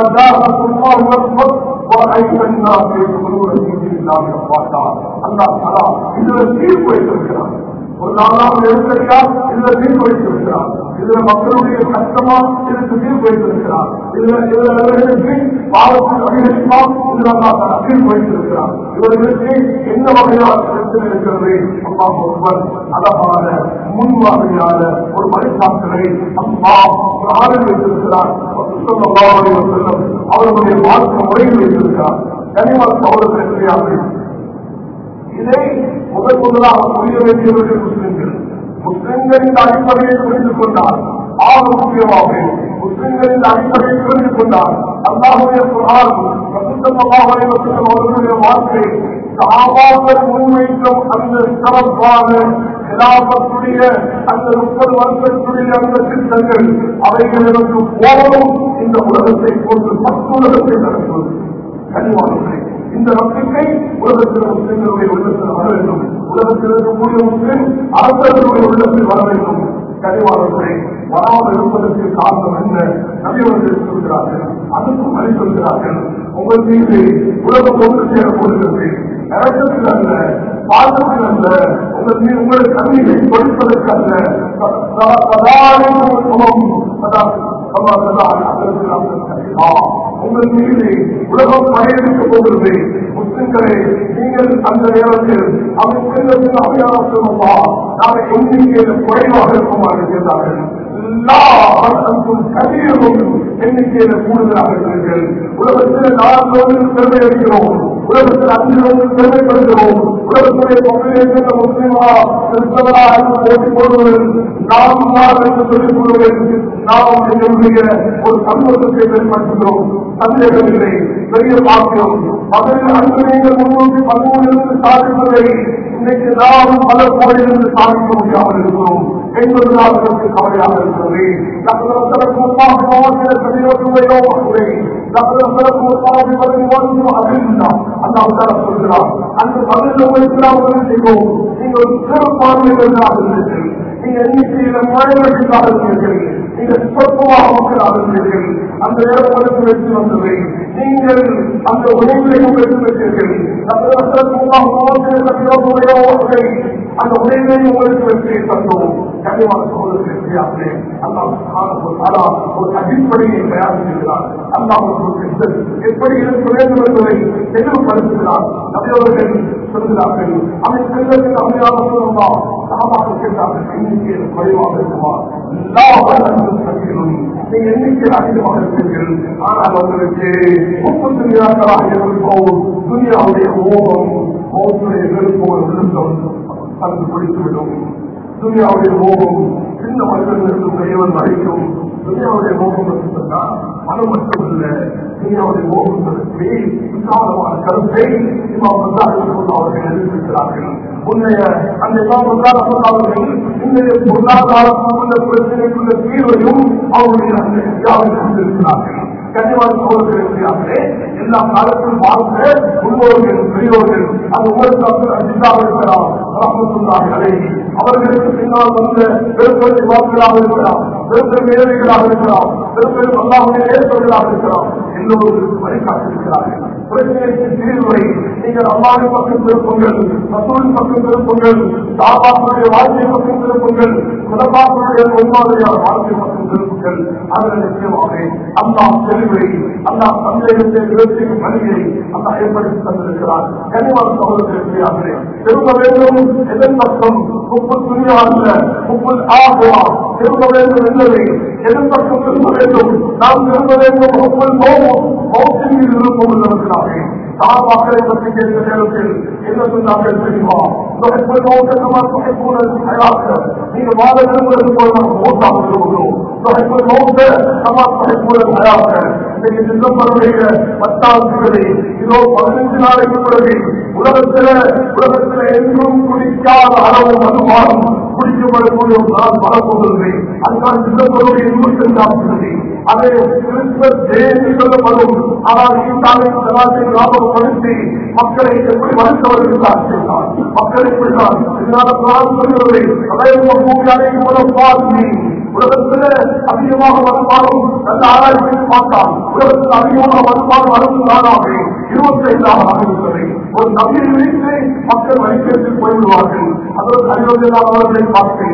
தீர்ப்பு வைத்திருக்கிறார் ஒரு நாளாக நெருக்கடியா இதுல தீர்ப்பு வைத்திருக்கிறார் இதுல மக்களுடைய கஷ்டமா இதுக்கு தீர்ப்பு வைத்திருக்கிறார் இதுல இதுல இவர்களுக்கு பாவத்தில் அதிகரிப்பா இதுல தீர்ப்பு வைத்திருக்கிறார் இவர்களுக்கு எந்த வகையான பிரச்சனை இருக்கிறது அம்மா ஒருவர் அழகான முன்மாதிரியான ஒரு மனிதாக்களை அம்மா ஒரு ஆளுநர் வைத்திருக்கிறார் செல்லும் அவர்களுடைய வாழ்க்கை முறையில் வைத்திருக்கிறார் கனிமர் சௌரத்தில் கிடையாது இதை முதல் முதலாக புரிய வேண்டியவர்கள் முஸ்லிம்கள் முஸ்லிம்களின் அடிப்படையை புரிந்து கொண்டார் ஆக முக்கியமாக முஸ்லிம்களின் அடிப்படையை புரிந்து கொண்டார் அல்லாஹுடைய குரான் அவர்களுடைய வார்த்தை சாபாக்கள் முன்வைக்கும் அந்த சிறப்பான கிராமத்துடைய அந்த முப்பது வருஷத்துடைய அந்த திட்டங்கள் அவைகளுக்கு போதும் இந்த உலகத்தை கொண்டு பத்து உலகத்தை நடத்துவது கனிவானவர்களே இந்த நம்பிக்கை உலகத்தில் முஸ்லிம்களுடைய உள்ளத்தில் வர வேண்டும் உலகத்தில் இருக்கக்கூடிய முஸ்லிம் அரசர்களுடைய உள்ளத்தில் வர வேண்டும் கனிவானவர்களே வராமல் இருப்பதற்கு காரணம் என்ன நபியவர்கள் சொல்கிறார்கள் அதுக்கும் வழி சொல்கிறார்கள் உங்கள் மீது உலகம் ஒன்று சேரப்படுகிறது இறக்கத்தில் அல்ல பாதத்தில் அல்ல உங்கள் மீது உங்கள் கண்ணீரை கொடுப்பதற்கு அல்ல உங்கள் மீது உலகம் படையெடுக்க போகிறது முஸ்லிம்களே நீங்கள் அந்த நேரத்தில் அவர்கள் அவையாரம் சொல்லுமா நாளை எண்ணிக்கையில் குறைவாக இருக்குமாறு கேட்டார்கள் கதிரும் எண்ணிக்கையில கூடுதலாக இருக்கிறீர்கள் உலகத்தில் நாளோடு பெருமை அளிக்கிறோம் உலகத்தில் அஞ்சலோடு பெருமைப்படுகிறோம் உலகத்துடைய பொருளில் முஸ்லிமா கிறிஸ்தவரா என்று போட்டிக் கொள்வதில் நாம் யார் என்று சொல்லிக் கொள்வதில் நாம் எங்களுடைய ஒரு சந்தோஷத்தை வெளிப்படுத்துகிறோம் சந்தேகமில்லை பெரிய பாக்கியம் அதில் அன்று நீங்கள் முன்னூற்றி பதிமூணிலிருந்து சாதிப்பதை இன்னைக்கு நாம் பல கோயிலிருந்து சாதிக்க முடியாமல் இருக்கிறோம் என்பதுதான் அதற்கு கவலையாக இருக்கிறது நகரத்திற்கு முன்பாக மாவட்ட கடிதத்துடையோ இல்லை நகரத்திற்கு முன்பாக பதிமூன்று அறிந்தார் அந்த அவசரம் சொல்கிறார் அந்த பதில் உங்களுக்கு நாம் உதவி செய்வோம் நீங்கள் சிறப்பான்மையாக இருந்தீர்கள் நீங்க எண்ணிக்கையில மழைவழிக்காக இருந்தீர்கள் நீங்க சொற்பமாக மக்களாக இருந்தீர்கள் அந்த நேரங்களுக்கு வெற்றி வந்தது நீங்கள் அந்த உதவிகளையும் வெற்றி பெற்றீர்கள் நகரத்திற்கு முன்பாக மாவட்ட கடிதத்துடையோ அந்த உதவியை உங்களுக்கு வெற்றியை தந்தோம் கனிவான சகோதரர்களே அல்லாஹ் ஒரு அடிப்படையை தயாரிக்கிறார் அல்லாஹ் எப்படி இருக்க வேண்டும் என்பதை தெளிவுபடுத்துகிறார் நபியவர்கள் சொல்கிறார்கள் அதை செல்வதற்கு அமையாக சொல்லுமா சாமாக கேட்டார்கள் எண்ணிக்கையில் குறைவாக இருக்குமா நீங்க எண்ணிக்கையில் அதிகமாக இருப்பீர்கள் ஆனால் உங்களுக்கு முப்பத்தி நிராகராக இருக்கும் துனியாவுடைய மோகம் மோகத்துடைய வெறுப்போடு விழுந்தம் அது பிடித்துவிடும் துனியாவுடைய மோகம் சின்ன மனிதர்களுக்கு பெரியவன் அழைக்கும் துணியாவுடைய மோகம் என்று சொன்னா மனம் மட்டுமல்ல துணியாவுடைய மோகம் பற்றி விசாலமான கருத்தை இமாம் பந்தார்கள் அவர்கள் எழுதியிருக்கிறார்கள் உன்னைய அந்த இமாம் பந்தார்கள் அவர்கள் இன்றைய பொருளாதாரத்தில் உள்ள பிரச்சனைக்குள்ள தீர்வையும் அவருடைய அந்த இந்தியாவில் கொண்டிருக்கிறார்கள் கனிவான சோழர்களே எல்லா காலத்திலும் வாழ்ந்த முன்னோர்கள் பெரியோர்கள் அது உங்களுக்கு அஜிதாக இருக்கலாம் ரஹமத்துல்லாஹி அவர்களுக்கு பின்னால் வந்த பெருப்பெரும் வாக்குகளாக இருக்கலாம் பெருப்பெரும் ஏழைகளாக இருக்கலாம் பெருப்பெரும் அல்லாவுடைய ஏற்பர்களாக இருக்கலாம் எல்லோருக்கும் வழிகாட்டிருக்கிறார்கள் பிரச்சனைக்கு தீர்வை நீங்கள் அம்மாவி பக்கம் திருப்புங்கள் மசூரி பக்கம் திருப்புங்கள் தாபாக்களுடைய வாழ்க்கை பக்கம் திருப்புங்கள் குலபாக்களுடைய முன்மாதிரியான வாழ்க்கை பக்கம் திருப்புங்கள் அதில் நிச்சயமாக அண்ணா தெளிவை அண்ணா சந்தேகத்தை விருத்தி வழியை அண்ணா ஏற்படுத்தி தந்திருக்கிறார் கனிவான சகோதரர்களே திரும்ப வேண்டும் எதன் பக்கம் முப்பு துணியா அல்ல முப்பு ஆகுவா திரும்ப வேண்டும் என்பதை எதன் பக்கம் திரும்ப வேண்டும் நாம் திரும்ப வேண்டும் முப்பது மோகம் மௌத்தின் மீது விருப்பம் உள்ளவர்களாக தான் மக்களை பற்றி கேட்கிற நேரத்தில் என்ன சொன்னார்கள் தெரியுமா தொகைப்புள் மௌத்தமா தொகைப்பூன நீங்க வாழ விரும்புவது போல நம்ம மௌத்தாக விரும்புகிறோம் தொகைப்புள் மௌத்த சமா தொகைப்பூன தயாராக இன்னைக்கு டிசம்பருடைய பத்தாம் தேதி இதோ பதினைந்து நாளைக்கு பிறகு உலகத்தில உலகத்தில எங்கும் குடிக்காத அளவு மதுபானம் குடிக்கப்படக்கூடிய ஒரு நாள் வரப்போகிறது அதுதான் டிசம்பருடைய இருபத்தி ரெண்டாம் தேதி அது கிறிஸ்துமஸ் டே என்று சொல்லப்படும் ஆனால் ஈசாவின் சராசரி ஞாபகப்படுத்தி மக்களை எப்படி மறுத்தவர்கள் தான் செய்தார் மக்கள் இப்படிதான் இதனால பிரான் சொல்கிறது அதையும் பூமியாரை மூலம் பார்த்து உலகத்துல அதிகமாக வருமானம் நல்ல ஆராய்ச்சி பார்த்தால் உலகத்தில் அதிகமாக வருமானம் வரும் நாளாக இருபத்தி ஐந்தாக இருக்கிறது ஒரு நபியை வைத்து மக்கள் வழிபேற்றில் போய்விடுவார்கள் அதற்கு அயோத்தியா அவர்களை பார்த்தேன்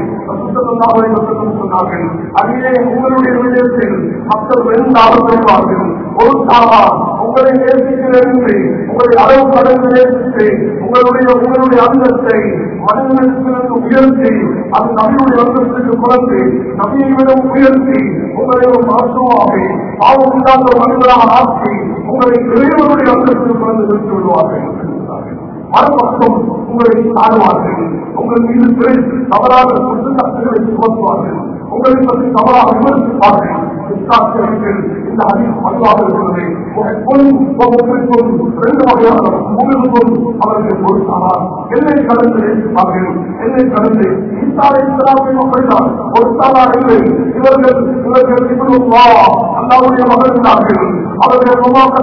சொன்னார்கள் அதிலே உங்களுடைய விடயத்தில் மக்கள் வெறுந்தாக பெறுவார்கள் ஒரு சாவா உங்களை நேசிக்கிறேன் என்று உங்களை அளவு கடந்து நேசித்து உங்களுடைய உங்களுடைய அந்தத்தை மனிதர்களுக்கு உயர்த்தி அது நபியுடைய அந்தத்துக்கு குறைந்து நபியை விட உயர்த்தி உங்களை ஒரு மாற்றமாக பாவம் உண்டாந்த மனிதராக ஆக்கி உங்களை இறைவனுடைய அந்தத்துக்கு குறைந்து நிறுத்தி விடுவார்கள் மறுபக்கம் உங்களை சாடுவார்கள் உங்கள் மீது பிழை தவறாக குற்றச்சாட்டுகளை சுமத்துவார்கள் உங்களை பற்றி தவறாக விமர்சிப்பார்கள் இஸ்லாத்தியர்கள் இந்த அதிகம் மதுவாக இருக்கிறது ரெண்டு வகையான முழுவதும் அவர்கள் பொறுத்தார் எல்லை கடந்து நேசிப்பார்கள் எல்லை கடந்து ஈசாலை இஸ்லாமியம் அப்படித்தான் பொறுத்தாரா இல்லை இவர்கள் இவர்கள் இவரும் வா அல்லாவுடைய மகன்தார்கள் அவர்கள்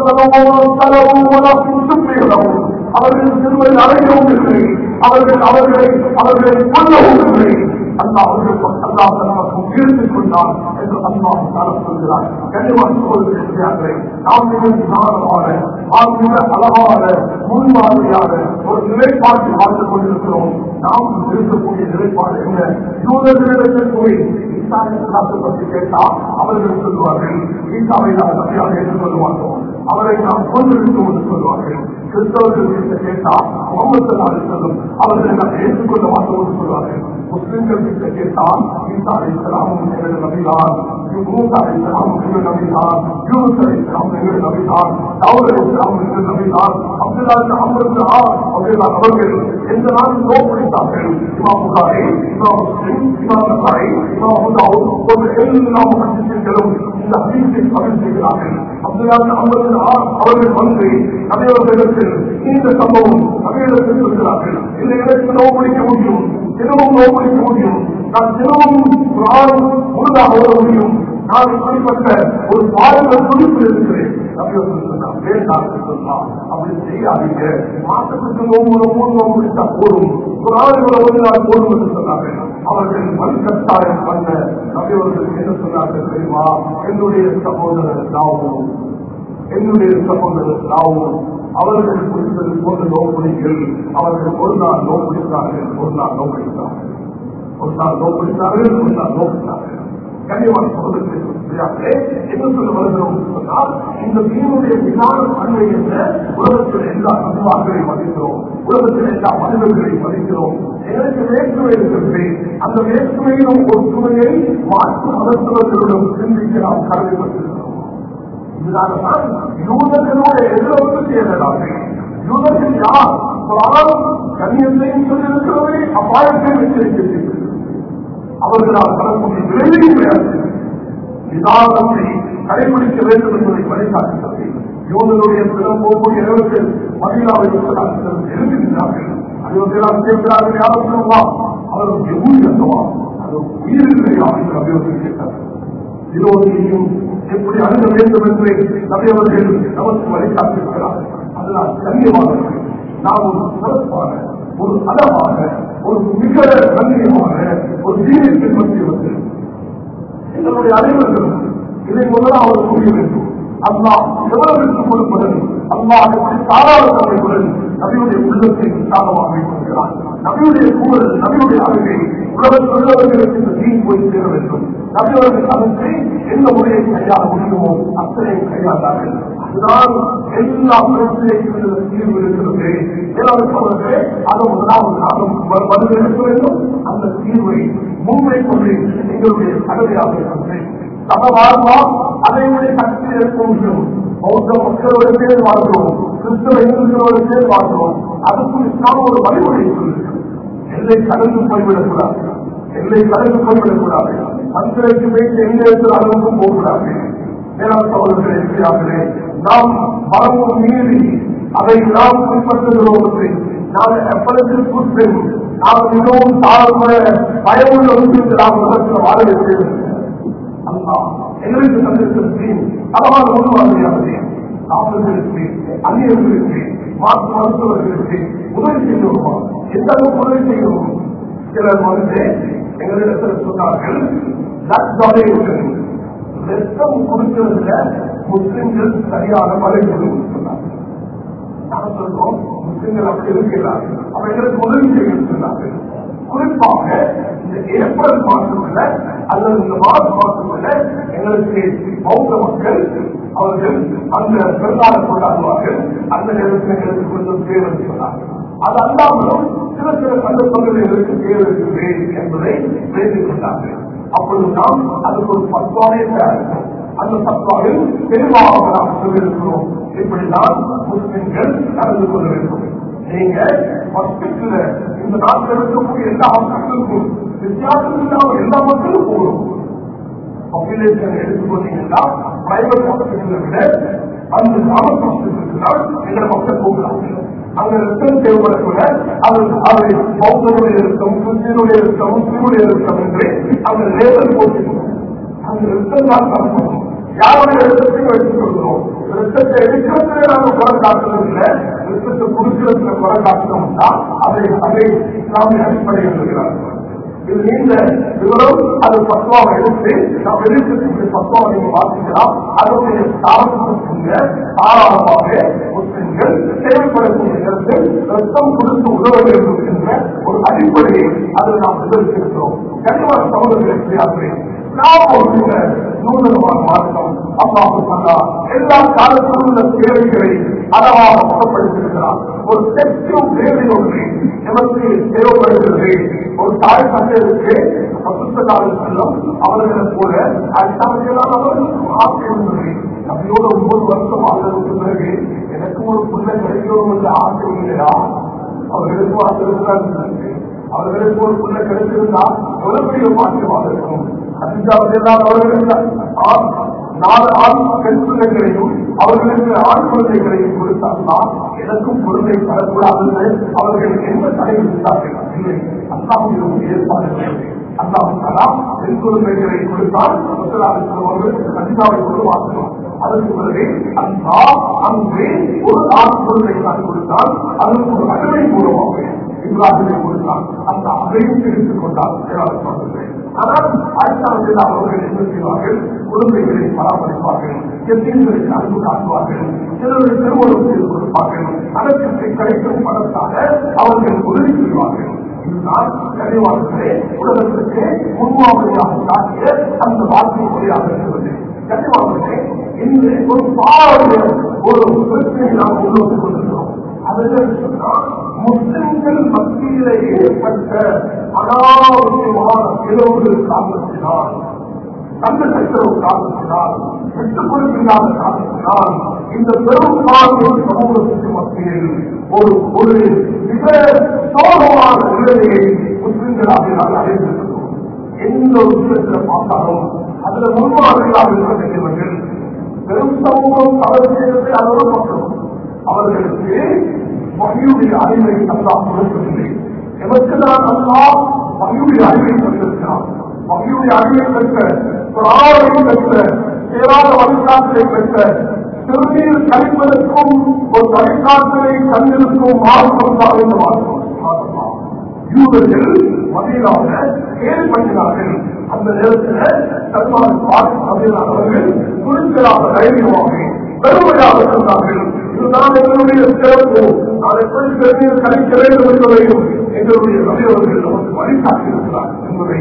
சுற்றிகளவும் அவர்கள் சிறுவை அடையவும் இல்லை அவர்கள் அவர்களை அவர்களை கொல்லவும் இல்லை அல்லா அவர்கள் அல்லா நமக்கு உயர்த்திக் கொண்டார் என்று அல்லா தரம் சொல்கிறார் கண்டிப்பாக சொல்கிறார்கள் நாம் மிக நிதானமான நாம் மிக அழகான முன்மாதிரியான ஒரு நிலைப்பாட்டை வாழ்ந்து கொண்டிருக்கிறோம் நாம் இருக்கக்கூடிய நிலைப்பாடு என்ன யூதர்களிடத்தில் போய் ஈசாவை பற்றி கேட்டால் அவர்கள் சொல்வார்கள் ஈசாவை நாம் நம்பியாக ஏற்றுக்கொள்ள மாட்டோம் அவரை நாம் கொண்டிருக்கோம் என்று சொல்வார்கள் கிறிஸ்தவர்கள் கேட்டால் முகமது சொல்லும் அவர்களை நாம் ஏற்றுக்கொள்ள மாட்டோம் என்று சொல்வார்கள் முஸ்லிம்கள் கிட்ட கேட்டால் ஈசா அலிஸ்லாமும் எங்கள் நபிதான் மூசா அலிஸ்லாமும் எங்கள் நபிதான் யூஸ் அலிஸ்லாம் எங்கள் நபிதான் தாவூத் அலிஸ்லாம் எங்கள் நபிதான் அப்துல்லா அமர்ந்து அவர்கள் அவர்கள் எந்த நாளில் நோ பிடித்தார்கள் இமாம் புகாரி இமாம் முஸ்லிம் இமாம் நசாரி இமாம் முதாவுத் போன்ற எல்லா மசிதிகளும் இந்த ஹதீஸை பதிவு செய்கிறார்கள் அப்துல்லா அமர்ந்து அவர்கள் வந்து நபியவர்களிடத்தில் இந்த சம்பவம் நபியிடத்தில் சொல்கிறார்கள் இந்த இடத்தில் நோ பிடிக்க முடியும் தினமும் நோக்கடிக்க முடியும் நான் தினமும் குரான் முழுதாக ஓட முடியும் நான் இப்படிப்பட்ட ஒரு பாடங்கள் துடிப்பு இருக்கிறேன் அப்படி செய்யாதீங்க மாசத்துக்கு ஒவ்வொரு மூணு நோம்பு விட்டா போதும் குரான்களை ஒரு நாள் போதும் என்று சொன்னார்கள் அவர்கள் மறுகட்டாயம் பண்ண நபியவர்கள் என்ன சொன்னார்கள் தெரியுமா என்னுடைய சகோதரர் நாவும் என்னுடைய சகோதரர் நாவும் அவர்கள் குறித்தது போன்ற நோக்கடிகள் அவர்கள் ஒரு நாள் நோக்கடித்தார்கள் ஒரு நாள் நோக்கடித்தார்கள் ஒரு நாள் நோக்கடித்தார்கள் ஒரு நாள் நோக்கினார்கள் கனிவான சகோதரர்களே என்ன சொல்ல வருகிறோம் சொன்னால் இந்த மீனுடைய விமான தன்மை என்ற உலகத்தில் எல்லா சமூகங்களையும் மதிக்கிறோம் உலகத்தில் எல்லா மனிதர்களையும் மதிக்கிறோம் எனக்கு வேற்றுமை இருக்கிறது அந்த வேற்றுமையிலும் ஒற்றுமையை மாற்று மதத்தவர்களுடன் சிந்திக்க நாம் கடமைப்பட்டிருக்கிறோம் இதனால்தான் யூதர்களோட எதிர்ப்பு செய்யலாமே யூதர்கள் யார் குரான் கண்ணியத்தையும் சொல்லியிருக்கிறது அபாயத்தையும் எச்சரிக்கிறது அவர்களால் வரக்கூடிய விளைவையும் கிடையாது நிதானத்தை கடைபிடிக்க வேண்டும் என்பதை வழிகாட்டுகிறது யோகனுடைய தினம் ஒவ்வொரு இரவுக்கு மகிழாவை எழுதுகின்றார்கள் அயோத்தியெல்லாம் கேட்கிறார்கள் யாரும் சொல்லலாம் அவர் எவ்வளவு அல்லவா அது உயிரில்லையா என்று அபியோகம் கேட்டார் விரோதியையும் எப்படி அணுக வேண்டும் என்று நபியவர்கள் நமக்கு வழிகாட்டுகிறார் அதனால் கண்ணியமானவர்கள் நாம் ஒரு சிறப்பான ஒரு அழகான ஒரு மிக கண்ணியமான ஒரு தீனை பின்பற்றியவர்கள் எங்களுடைய அறிவர்களும் இதை முதலாவது புரிய வேண்டும் அம்மா எவ்வளவு கொடுப்பதன் அம்மா எப்படி தாராளத்தன்மையுடன் நபியுடைய உள்ளத்தை உற்சாகமாக வைத்திருக்கிறார் நபியுடைய சூழல் நபியுடைய அறிவை உலகத்தில் உள்ளவர்களுக்கு இந்த தீ போய் சேர வேண்டும் நபியவர்கள் அதற்கு எந்த முறையை கையாள முடியுமோ அத்தனை கையாண்டார்கள் அதுதான் எல்லா பிரச்சனைக்கும் தீர்வு இருக்கிறது ஏதாவது அதை முதலாவது நாளும் பதில் எடுக்க வேண்டும் அந்த தீர்வை முன்வை கொண்டு எங்களுடைய கடமையாக இருக்கிறது சமவாழ்வா அதை விட சக்தி எடுக்க முடியும் பௌத்த மக்களோட பேர் வாழ்கிறோம் கிறிஸ்தவ இந்துக்களோட பேர் வாழ்கிறோம் அதுக்கும் இஸ்லாம் ஒரு வழிமுறை சொல்லுங்கள் எல்லை கடந்து போய்விடக்கூடாது எல்லை கடந்து போய்விடக்கூடாது மக்களுக்கு பேச்சு எந்த இடத்தில் அளவுக்கும் போகக்கூடாது மேலாண் சகோதரர்கள் இருக்கிறார்களே நாம் மரபு மீறி அதை நாம் பின்பற்றுகிறோம் என்று நாங்கள் எப்பொழுது நாம் மிகவும் தாழ்ந்த பயமுள்ள விஷயத்தில் நாம் உலகத்தில் வாழ இருக்கிறோம் அல்லா எங்களுக்கு தந்திருக்கிறது அழகான முன்மாதிரியானது டாக்டர்களுக்கு அந்நியர்களுக்கு மாற்று மருத்துவர்களுக்கு உதவி செய்யணுமா எந்த அளவுக்கு உதவி செய்யணும் சிலர் வந்து எங்களிடத்தில் சொன்னார்கள் ரத்தம் கொடுக்கிறதுல முஸ்லிம்கள் சரியான பலன் சொன்னார்கள் நாங்கள் சொல்றோம் முஸ்லிம்கள் அப்படி இருக்கிறார் அவ எங்களுக்கு உதவி செய்ய சொன்னார்கள் குறிப்பாக இந்த ஏப்ரல் மாதத்துல அல்லது இந்த மார்ச் மாதத்துல எங்களுக்கு பௌத்த மக்கள் அவர்கள் அந்த பிறந்தாள கொண்டாடுவார்கள் அந்த நேரத்தில் எங்களுக்கு கொஞ்சம் தேவை சொன்னார்கள் அது அல்லாமலும் சில சில சந்தர்ப்பங்கள் எங்களுக்கு தேவை இருக்குது என்பதை வேண்டிக் கொண்டார்கள் அப்பொழுது நாம் அதுக்கு ஒரு பத்வாவே தயாரிக்கும் அந்த பத்வாவில் தெளிவாக நாம் சொல்லியிருக்கிறோம் இப்படிதான் முஸ்லிம்கள் நடந்து கொள்ள வேண்டும் நீங்க ஹாஸ்பிட்டல்ல இந்த நாட்டில் இருக்கக்கூடிய எல்லா ஹாஸ்பிட்டலுக்கும் வித்தியாசம் இல்லாம எல்லா மக்களும் போகணும் பாப்புலேஷன் எடுத்துக்கொண்டீங்கன்னா பிரைவேட் ஹாஸ்பிட்டலை விட அந்த கவர்மெண்ட் ஹாஸ்பிட்டலுக்கு தான் எங்களை மக்கள் போகிறாங்க அங்க ரத்தம் தேவைப்படக்கூட அது அது பௌத்தனுடைய ரத்தம் கிறிஸ்டியனுடைய ரத்தம் முஸ்லிமுடைய ரத்தம் என்று அந்த லேபல் போட்டுக்கணும் அந்த ரத்தம் தான் தரப்படும் யாருடைய ரத்தத்தையும் எடுத்துக் கொள்கிறோம் ரத்தத்தை எடுக்கிறதுல நாங்கள் குறை காட்டுறது இல்லை ரத்தத்தை குடிக்கிறதுல குறை காட்டுறோம்னா அதை அதை இஸ்லாமிய அடிப்படையில் இருக்கிறார்கள் இது நீண்ட விவரம் அது பத்துவாவை எடுத்து நாம் வெளியிட்டு பத்துவாவை நீங்க வாசிக்கலாம் அதனுடைய தாரத்துக்குள்ள தாராளமாக முஸ்லிம்கள் தேவைப்படக்கூடிய நேரத்தில் ரத்தம் கொடுத்து உதவ வேண்டும் என்ற ஒரு அடிப்படையை அதை நாம் விவரித்திருக்கிறோம் கனிவான சகோதரர்களை நாம் ஒரு நூதனமான மாற்றம் அல்லாஹு தந்தா எல்லா காலத்திலும் உள்ள தேவைகளை அளவாக முகப்படுத்தியிருக்கிறார் ஒரு தெற்கும் தேவை ஒன்று எமக்கு தேவைப்படுகிறது ஒரு தாய் தந்தையருக்கு பசுத்த காலம் செல்லும் அவர்களை போல அடித்தாமையெல்லாம் அவர்களுக்கும் ஆசை உள்ளது அப்படியோட ஒன்பது வருஷம் ஆகிறதுக்கு பிறகு எனக்கும் ஒரு பிள்ளை கிடைக்கணும் என்ற ஆசை இல்லையா அவர்களுக்கும் ஆசை இருக்கிறார் அவர்களுக்கு ஒரு பிள்ளை கிடைத்திருந்தா எவ்வளவு பெரிய மாற்றமாக இருக்கும் அதிகாரத்தை எல்லாம் அவர்களுக்கு நாலு ஆண் பெண் பிள்ளைகளையும் அவர்களுக்கு ஆண் குழந்தைகளையும் கொடுத்தால்தான் எனக்கும் பொருளை தரக்கூடாது என்று அவர்கள் என்ன தடை விதித்தார்கள் இல்லை அல்லாவுடைய ஏற்பாடு அல்லாஹ் பெண் குழந்தைகளை கொடுத்தால் அவர்களுக்கு கண்டிப்பாவை கொண்டு வாங்கணும் அதற்கு பிறகு அந்த அங்கே ஒரு ஆண் குழந்தை தான் கொடுத்தால் அதற்கு ஒரு அகவை பூர்வமாக இப்ராஹிமை கொடுத்தால் அந்த அதையும் எடுத்துக் கொண்டால் சொல்கிறேன் ஆனால் அடுத்த அவர்கள் என்ன செய்வார்கள் குழந்தைகளை பராமரிப்பார்கள் எத்தீன்களுக்கு அன்பு காட்டுவார்கள் சிலருடைய திருமணம் செய்து கொடுப்பார்கள் அதற்கு கிடைக்கும் பணத்தாக அவர்கள் உதவி செய்வார்கள் இதுதான் கனிவாளர்களே உலகத்திற்கு முன்மாதிரியாக காட்டிய அந்த வாழ்க்கை முறையாக இருக்கிறது கனிவாளர்களே இன்று ஒரு பாரிய ஒரு பிரச்சனையை நாம் உருவாக்கி கொண்டிருக்கிறோம் அதற்கு சொன்னால் முஸ்லிம்கள் மத்தியிலே ஏற்பட்ட அனாவசியமான பிளவுகள் காரணத்தினால் தந்த சச்சரவு காரணத்தினால் விட்டுக் கொடுக்கின்றாத காரணத்தினால் இந்த பெரும்பான்மை சமூகத்திற்கு மத்தியில் ஒரு ஒரு மிக சோகமான நிலையை முஸ்லிம்களாக நாங்கள் அடைந்திருக்கிறோம் எந்த ஒரு விஷயத்துல பார்த்தாலும் அதுல முன்மாதிரியாக இருக்க வேண்டியவர்கள் பெரும் சமூகம் தவறு செய்வதை அதோடு மக்களும் அவர்களுக்கு வகையுடைய அறிவை அல்லா கொடுக்கவில்லை எமக்கு தான் அல்லா வகையுடைய அறிவை பெற்றிருக்கிறார் வகையுடைய அறிவை பெற்ற பிராணை பெற்ற சேராத வழிகாட்டலை பெற்ற சிறுநீர் கழிப்பதற்கும் ஒரு வழிகாட்டலை தந்திருக்கும் மார்க்கம் தான் இந்த மார்க்கம் யூதர்கள் மதியனாக கேள்விப்பட்டினார்கள் அந்த நேரத்தில் சல்மான் பாட்டு அவர்கள் குறிப்பிடாத தைரியமாக பெருமையாக சொன்னார்கள் இதுதான் எங்களுடைய சிறப்பு நான் எப்படி சிறுநீர் கழிக்க வேண்டும் என்பதையும் எங்களுடைய தலைவர்கள் நமக்கு வழிகாட்டியிருக்கிறார் என்பதை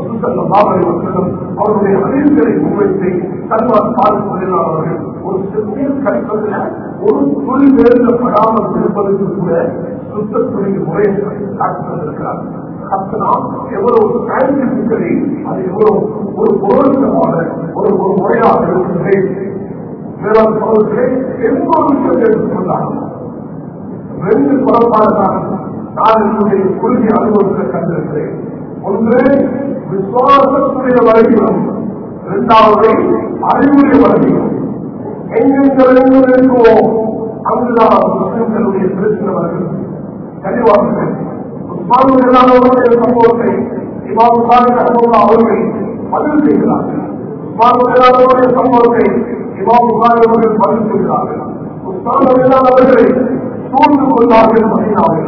அவருடைய அறிவுகளை முன்வைத்து சல்மான் பாட்டு அவர்கள் ஒரு சிறுநீர் கழிப்பதில் ஒரு துளி வேறுபடாமல் இருப்பதற்கு கூட சுத்தத்துடைய முறையை காட்டி வந்திருக்கிறார் கத்தனால் எவ்வளவு சயின்டிபிக்கலி அது எவ்வளவு ஒரு பொருத்தமான ஒரு ஒரு முறையாக இருக்கிறது வேளாண் சோதர்களே எந்த ஒரு விஷயத்தை எடுத்துக்கொண்டாலும் ரெண்டு குழப்பாடுதான் நான் என்னுடைய கொள்கை அனுபவத்தில் கண்டிருக்கிறேன் ஒன்று விசுவாசத்துடைய வரையிலும் இரண்டாவது அறிவுரை வரையிலும் எங்கெங்க ரெண்டு இருக்குமோ அங்குதான் முஸ்லிம்களுடைய பிரச்சனை வருகிறது தெளிவாக உஸ்மானுடைய சம்பவத்தை இமாம் அனுபவம் அவர்கள் பதில் செய்கிறார்கள் உஸ்மானுடைய சம்பவத்தை இமாம் அவர்கள் பதில் செய்கிறார்கள் உஸ்மான் அவர்களை சூழ்ந்து கொண்டார்கள் மதினாவில்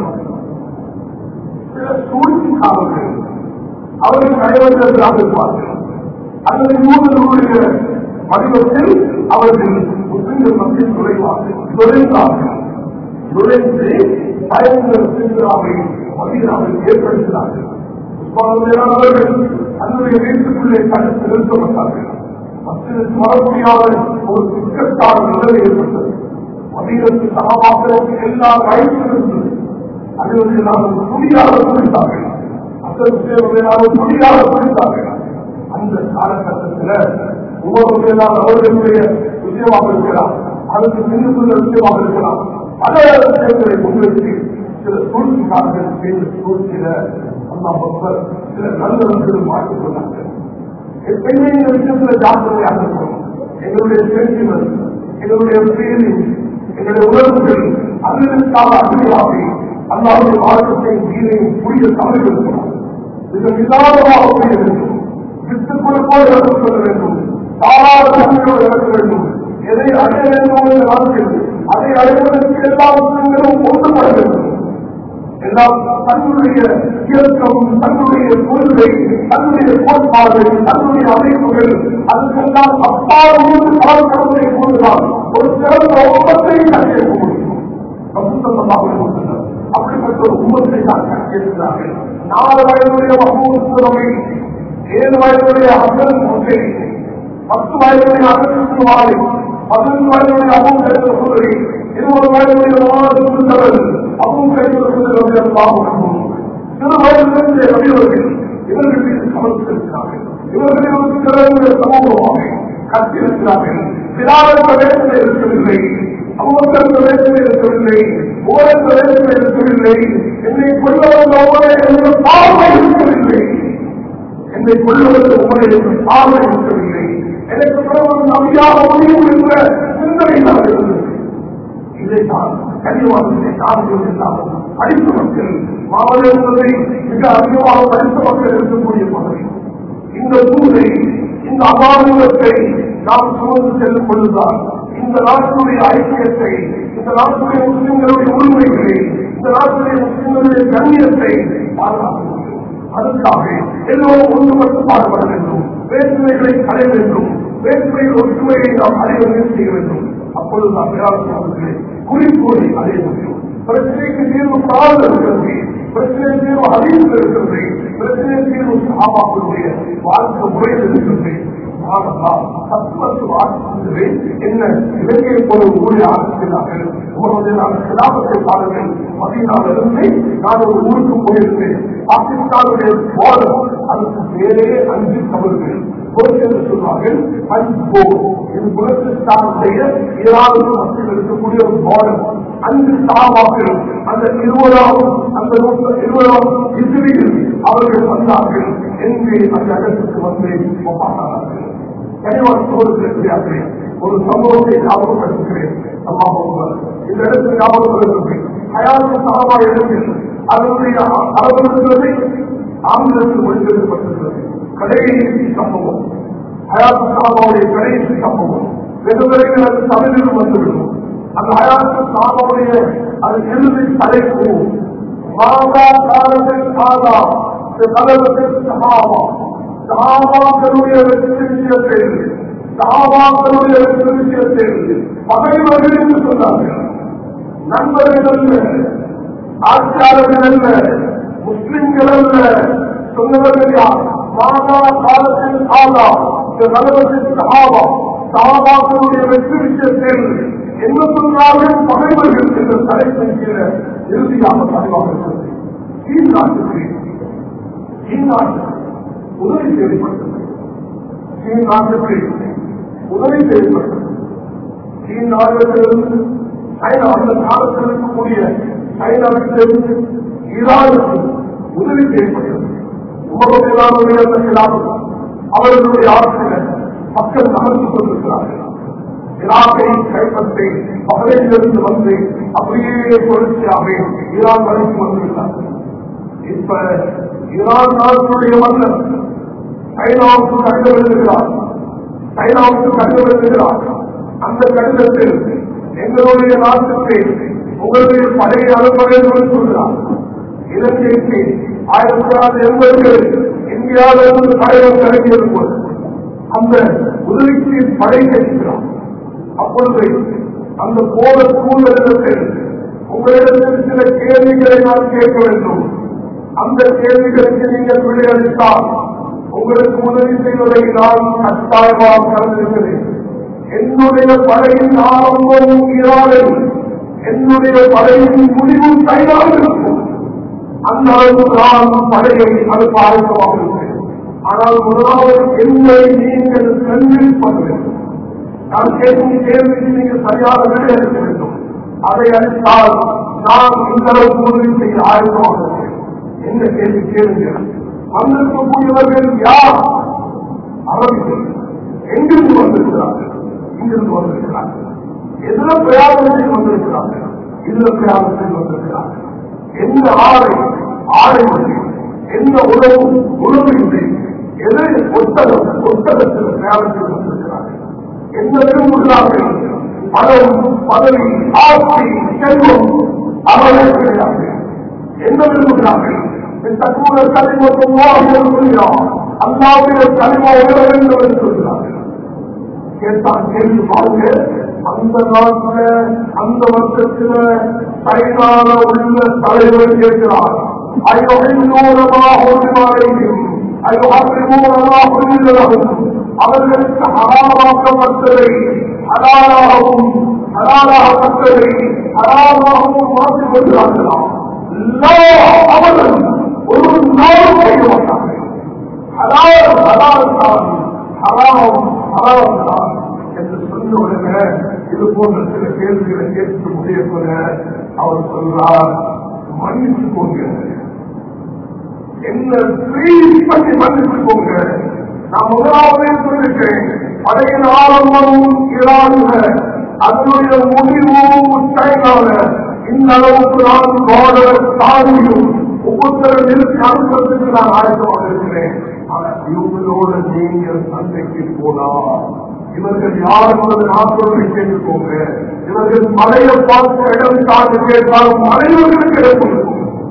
சில சூழ்ச்சிக்காரர்கள் அவர்கள் நடைபெற்றதாக இருப்பார்கள் அல்லது யூதர்களுடைய வடிவத்தில் அவர்கள் முஸ்லிம்கள் மத்தியில் நுழைவார்கள் நுழைந்தார்கள் நுழைந்து பயங்கள் சிந்தாவை மதினாவில் ஏற்படுத்தினார்கள் அவர்கள் தன்னுடைய வீட்டுக்குள்ளே தடுத்து நிறுத்தப்பட்டார்கள் மக்களுக்கு வர முடியாத ஒரு சிக்கத்தான நிலை ஏற்பட்டது மதியத்து சமமாக்கிறதுக்கு எல்லா வயசும் இருந்தது அது வந்து நாங்கள் துணியாக குடித்தார்கள் மக்களுக்கு துணியாக குடித்தார்கள் அந்த காலகட்டத்தில் உங்களுடைய அவர்களுடைய விஷயமாக இருக்கலாம் அதுக்கு பின்னுக்குள்ள விஷயமாக இருக்கலாம் பல விஷயங்களை முன்வைத்து சில சூழ்ச்சிக்காரர்கள் சேர்ந்து சூழ்ச்சியில அம்மா பக்தர் சில நல்லவர்கள் மாற்றிக் கொண்டார்கள் எப்பயுமே இந்த விஷயத்துல ஜாக்கிரதையாக இருக்கணும் எங்களுடைய பேச்சுகள் எங்களுடைய ஃபீலிங் எங்களுடைய உணர்வுகள் அதிலுக்காக அடிமையாக அல்லாவுடைய வாழ்க்கை வீரையும் புரிய தவறு இருக்கணும் இது நிதானமாக புரிய வேண்டும் விட்டுக் கொடுப்போடு நடந்து கொள்ள வேண்டும் தாராள தன்மையோடு நடக்க வேண்டும் எதை அடைய வேண்டும் என்று வாழ்க்கையில் அதை அடைவதற்கு எல்லா விஷயங்களும் ஒன்றுபட வேண்டும் எல்லாம் தன்னுடைய இயக்கம் தன்னுடைய கொள்கை தன்னுடைய கோட்பாடு தன்னுடைய அமைப்புகள் அதுக்கெல்லாம் அப்பாவிலிருந்து பாடுபடுவதை போதுதான் ஒரு சிறந்த ஒப்பத்தை கட்டியிருக்க முடியும் அப்படிப்பட்ட ஒரு உண்மத்தை தான் கட்டியிருக்கிறார்கள் நாலு வயதுடைய மகூசுரமை ஏழு வயதுடைய அகல் முகை பத்து வயதுடைய அகல் வாழை பதினஞ்சு வயதுடைய அபூ கைது சுதரி இருபது வயதுடைய மாணவர் சுந்தரல் அபூ கைது சுதரி பாவம் சிறு வயதிலிருந்து ரவியவர்கள் இவர்கள் மீது சமர்ப்பித்திருக்கிறார்கள் இவர்களை ஒரு சிறந்த சமூகமாக கட்டியிருக்கிறார்கள் பிலாவின் பிரதேசத்தில் இருக்கவில்லை அவ்வளவு பிரதேசத்தில் இருக்கவில்லை ஓரன் பிரதேசத்தில் இருக்கவில்லை என்னை கொள்ள வந்த ஒவ்வொரு என்ற பார்வை இருக்கவில்லை என்னை கொள்ளுவது உங்களை பார்வை இருக்கவில்லை எனக்கு பிறகு நம்பியாக முடியும் என்ற சிந்தனை தான் இருந்தது இதைத்தான் கனிவாசத்தை காரணம் இல்லாமல் படித்த மக்கள் மாவட்ட என்பதை மிக அதிகமாக படித்த மக்கள் இருக்கக்கூடிய பகுதி இந்த பூரை இந்த அபாரத்தை நாம் சுமந்து செல்லும் பொழுதுதான் இந்த நாட்டுடைய ஐக்கியத்தை இந்த நாட்டுடைய முஸ்லிம்களுடைய உரிமைகளை இந்த நாட்டுடைய முஸ்லிம்களுடைய கண்ணியத்தை பாதுகாக்க முடியும் அதற்காக எல்லோரும் ஒன்றுபட்டு பாடுபட வேண்டும் வேற்றுமைகளை அடைய வேண்டும் வேற்றுமையில் ஒற்றுமையை நாம் அடைய முயற்சி செய்ய வேண்டும் அப்பொழுது நாம் பேராசிரியர்களே குறிக்கோளை அடைய முடியும் பிரச்சனைக்கு தீர்வு காலம் இருக்கிறது பிரச்சனை தீர்வு அறிவு இருக்கிறது பிரச்சனை தீர்வு சாபாக்களுடைய வாழ்க்கை முறையில் இருக்கிறது என்ன இலங்கை போல ஊழி ஆரம்பிக்கிறார்கள் கிராமத்தை பாருங்கள் மதியனாலிருந்து நான் ஒரு ஊருக்கு போயிருந்தேன் பாகிஸ்தானுடைய போரம் அதுக்கு பேரே அஞ்சு தமிழ்கள் என்று சொல்வார்கள் அன்போ இது புலத்திற்கானுடைய ஏதாவது மக்கள் இருக்கக்கூடிய ஒரு போரம் அஞ்சு சாவாக்கள் அந்த இருபதாம் அந்த இருபதாம் இசுவியில் அவர்கள் வந்தார்கள் என்று அந்த இடத்துக்கு வந்து ஒப்பாட்டார்கள் கனிவான சோதனை ஒரு சம்பவத்தை ஞாபகப்படுத்துகிறேன் அல்லாஹ் இந்த இடத்தில் ஞாபகப்படுத்துகிறேன் ஹயாத்து சாபா இடத்தில் அதனுடைய அளவிருக்கிறது ஆங்கிலத்தில் மொழிபெயர்க்கப்பட்டிருக்கிறது கடைசி சம்பவம் ஹயாத்து சாபாவுடைய கடைசி சம்பவம் வெகு விரைவில் அது தமிழில் வந்துவிடும் அந்த ஹயாத்து சாபாவுடைய அது இறுதி தலைப்பு மாதா காலத்தில் காதா கலவத்தில் சகாபா சகாபாக்களுடைய வெற்றி விஷயத்தில் சகாபாக்களுடைய வெற்றி விஷயத்தில் பகைவர்கள் என்று சொன்னார்கள் நண்பர்கள் அல்ல ஆட்சியாளர்கள் அல்ல முஸ்லிம்கள் அல்ல சொன்னவர்கள் யார் மாதா காலத்தில் ஆதா கலவத்தில் சகாபா சகாபாக்களுடைய வெற்றி விஷயத்தில் என்ன சொன்னார்கள் பகைவர்கள் என்ற தலைப்பின் கீழே இறுதியாக பதிவாக இருக்கிறது சீன் நாட்டுக்கு சீன் நாட்டுக்கு உதவி செய்யப்பட்டது சீன் நாட்டுக்கு உதவி செய்யப்பட்டது சீன் நாடுகளிலிருந்து சைனா அந்த காலத்தில் இருக்கக்கூடிய சைனாவிலிருந்து ஈரானுக்கு உதவி செய்யப்பட்டது உமரவியலாளர்கள் அவர்களுடைய ஆட்சியில் மக்கள் அமர்ந்து கொண்டிருக்கிறார்கள் ஈராக்கை கைப்பற்றி பகலிலிருந்து வந்து அப்படியே தொடர்ச்சியாக ஈரான் வரைக்கும் வந்துவிட்டார்கள் இப்ப ஈரான் நாட்டுடைய மன்னர் சைனாவுக்கு கடிதம் எழுதுகிறார் சைனாவுக்கு கடிதம் எழுதுகிறார் அந்த கடிதத்தில் எங்களுடைய நாட்டுக்கு உங்களுடைய படையை அனுப்ப வேண்டும் என்று சொல்கிறார் இலங்கைக்கு ஆயிரத்தி தொள்ளாயிரத்தி எண்பதுகளில் இந்தியாவிலிருந்து படைகள் இறங்கியது போது அந்த உதவிக்கு படை கேட்கிறார் அப்பொழுது அந்த போல சூழ்நிலத்தில் உங்களிடத்தில் சில கேள்விகளை நான் கேட்க வேண்டும் அந்த கேள்விகளுக்கு நீங்கள் விடையளித்தால் உங்களுக்கு உதவி செய்வதை நான் கட்டாயமாக கலந்திருக்கிறேன் என்னுடைய படையின் ஆரம்பம் ஈரானில் என்னுடைய படையின் முடிவும் கைதாக இருக்கும் அந்த அளவுக்கு நான் படையை அனுப்ப ஆரம்பமாக இருக்கிறேன் ஆனால் முதலாவது என்னை நீங்கள் கண்டிப்பாக வேண்டும் நான் கேட்கும் கேள்விக்கு நீங்கள் சரியாக விடையளிக்க வேண்டும் அதை அளித்தால் நான் இந்த அளவுக்கு உதவி செய்ய ஆயத்தமாக இருக்கிறேன் என்ன கேள்வி கேளுங்கள் வந்திருக்கக்கூடியவர்கள் யார் அவர்கள் எங்கிருந்து வந்திருக்கிறார்கள் இங்கிருந்து வந்திருக்கிறார்கள் எதிர பிரயாணத்தில் வந்திருக்கிறார்கள் இதுல பிரயாணத்தில் வந்திருக்கிறார்கள் எந்த ஆடை ஆடை இல்லை எந்த உணவு உணவு இல்லை எது ஒட்டகம் ஒட்டகத்தில் பிரயாணத்தில் வந்திருக்கிறார்கள் எந்த விரும்புகிறார்கள் பணம் பதவி ஆட்சி செல்வம் அவர்கள் கிடையாது என்ன விரும்புகிறார்கள் தற்போது கலிமத்துவாக சொல்கிறார் அல்லாவுடைய கலிமா உணர வேண்டும் என்று சொல்கிறார்கள் கேட்டான் கேள்வி பாருங்க அந்த நாட்டுல அந்த வருஷத்துல சைனால உள்ள தலைவர் கேட்கிறார் ஐயோகமாக ஒன்றுமாறையும் ஐயோகமாக ஒன்றும் அவர்களுக்கு ஹராமாக்கப்பட்டதை ஹராலாகவும் ஹராலாகப்பட்டதை ஹராமாகவும் மாற்றிக் கொள்கிறார்களாம் அவர்கள் ஒரு நாளும் செய்ய மாட்டார்கள் ஹலால் ஹலால் தான் ஹராம் ஹராம் தான் என்று சொன்ன உடனே இது போன்ற சில கேள்விகளை கேட்டு முடிய போல அவர் சொல்றார் மன்னித்து போங்க என்ன ப்ளீஸ் பண்ணி மன்னித்து போங்க நான் முதலாவதே சொல்லிருக்கேன் படையின் ஆரம்பமும் இராணுவ அதனுடைய முடிவும் சைனால இந்த அளவுக்கு நான் பாடல் தாடியும் ஒவ்வொருத்தரை நிறுத்தி அனுப்புறதுக்கு நான் ஆயத்தமாக இருக்கிறேன் ஆனா இவங்களோட நீங்கள் சந்தைக்கு போனா இவர்கள் யார் என்பது நான் சொல்றதை கேட்டுக்கோங்க இவர்கள் மலையை பார்த்து இடம் தாண்டி கேட்டால் மலைவர்களுக்கு இடம் கொடுக்கும்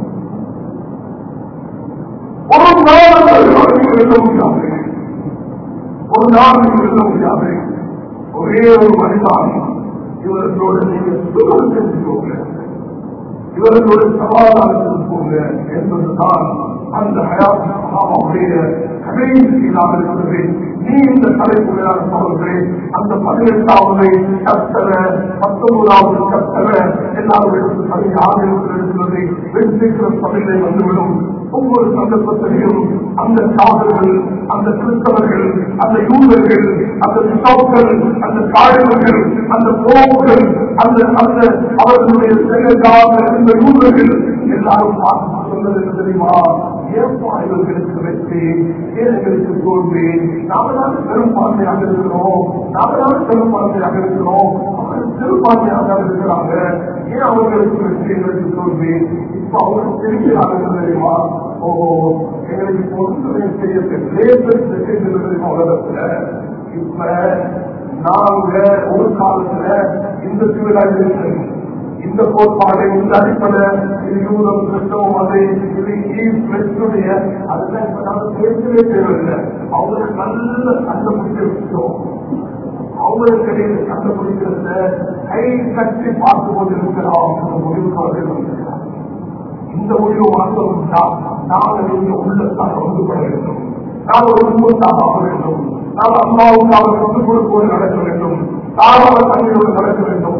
ஒரு நாள் நீங்கள் எழுத முடியாது ஒரு நாள் நீங்கள் எழுத முடியாது ஒரே ஒரு மனிதான் இவர்களோட நீங்கள் சுகம் செஞ்சுக்கோங்க இவர்களோட சமாதானத்தில் போங்க என்பதுதான் அந்த ஹயாவுடைய கடைசியிலாக இருக்கிறது நீ இந்த தலைப்புகளாக சொல்கிறேன் அந்த பதினெட்டாவது கத்தல பத்தொன்பதாவது கத்தல எல்லாரும் சரியாக இருக்கிறது வெற்றிக்கிற சபையிலே வந்துவிடும் ஒவ்வொரு சந்தர்ப்பத்திலையும் அந்த சாதர்கள் அந்த கிறிஸ்தவர்கள் அந்த யூதர்கள் அந்த பிசாக்கள் அந்த காயவர்கள் அந்த போக்குகள் அந்த அந்த அவர்களுடைய செயல்களாக இருந்த யூதர்கள் எல்லாரும் பார்த்து சொன்னது என்ன தெரியுமா ஏப்பா இவர்களுக்கு வெற்றி ஏழைகளுக்கு தோல்வி நாம தான் பெரும்பான்மையாக இருக்கிறோம் நாம தான் பெரும்பான்மையாக இருக்கிறோம் அவர்கள் சிறுபான்மையாக இருக்கிறாங்க ஏன் அவர்களுக்கு வெற்றி எங்களுக்கு தோல்வி இப்ப அவங்க தெரிகிறார்கள் தெரியுமா ஓ எங்களுக்கு பொருட்களை செய்ய தெரியுமா உலகத்துல இப்ப நாங்க ஒரு காலத்துல இந்த சிவிலைசேஷன் இந்த கோட்பாடை இந்த அடிப்படை இது யூதம் கிறிஸ்தவம் அது இது ஈஸ்ட் வெஸ்டுடைய அதெல்லாம் இப்ப நம்ம பேசவே தேவையில்லை அவங்களுக்கு நல்ல கண்டுபிடிச்சு வச்சோம் அவங்களுக்கு இடையில கண்டுபிடிக்கிறத கை கட்டி பார்த்து கொண்டிருக்கிறோம் அந்த முடிவுக்கு அவர்கள் இந்த முடிவு மாற்றம் தான் நாங்கள் இந்த உள்ளத்தான் ஒன்றுபட வேண்டும் நாம் ஒரு குடும்பத்தாக ஆக வேண்டும் நாம் அம்மாவுக்காக கொண்டு கொடுப்போடு நடக்க வேண்டும் தாராள தண்ணீரோடு நடக்க வேண்டும்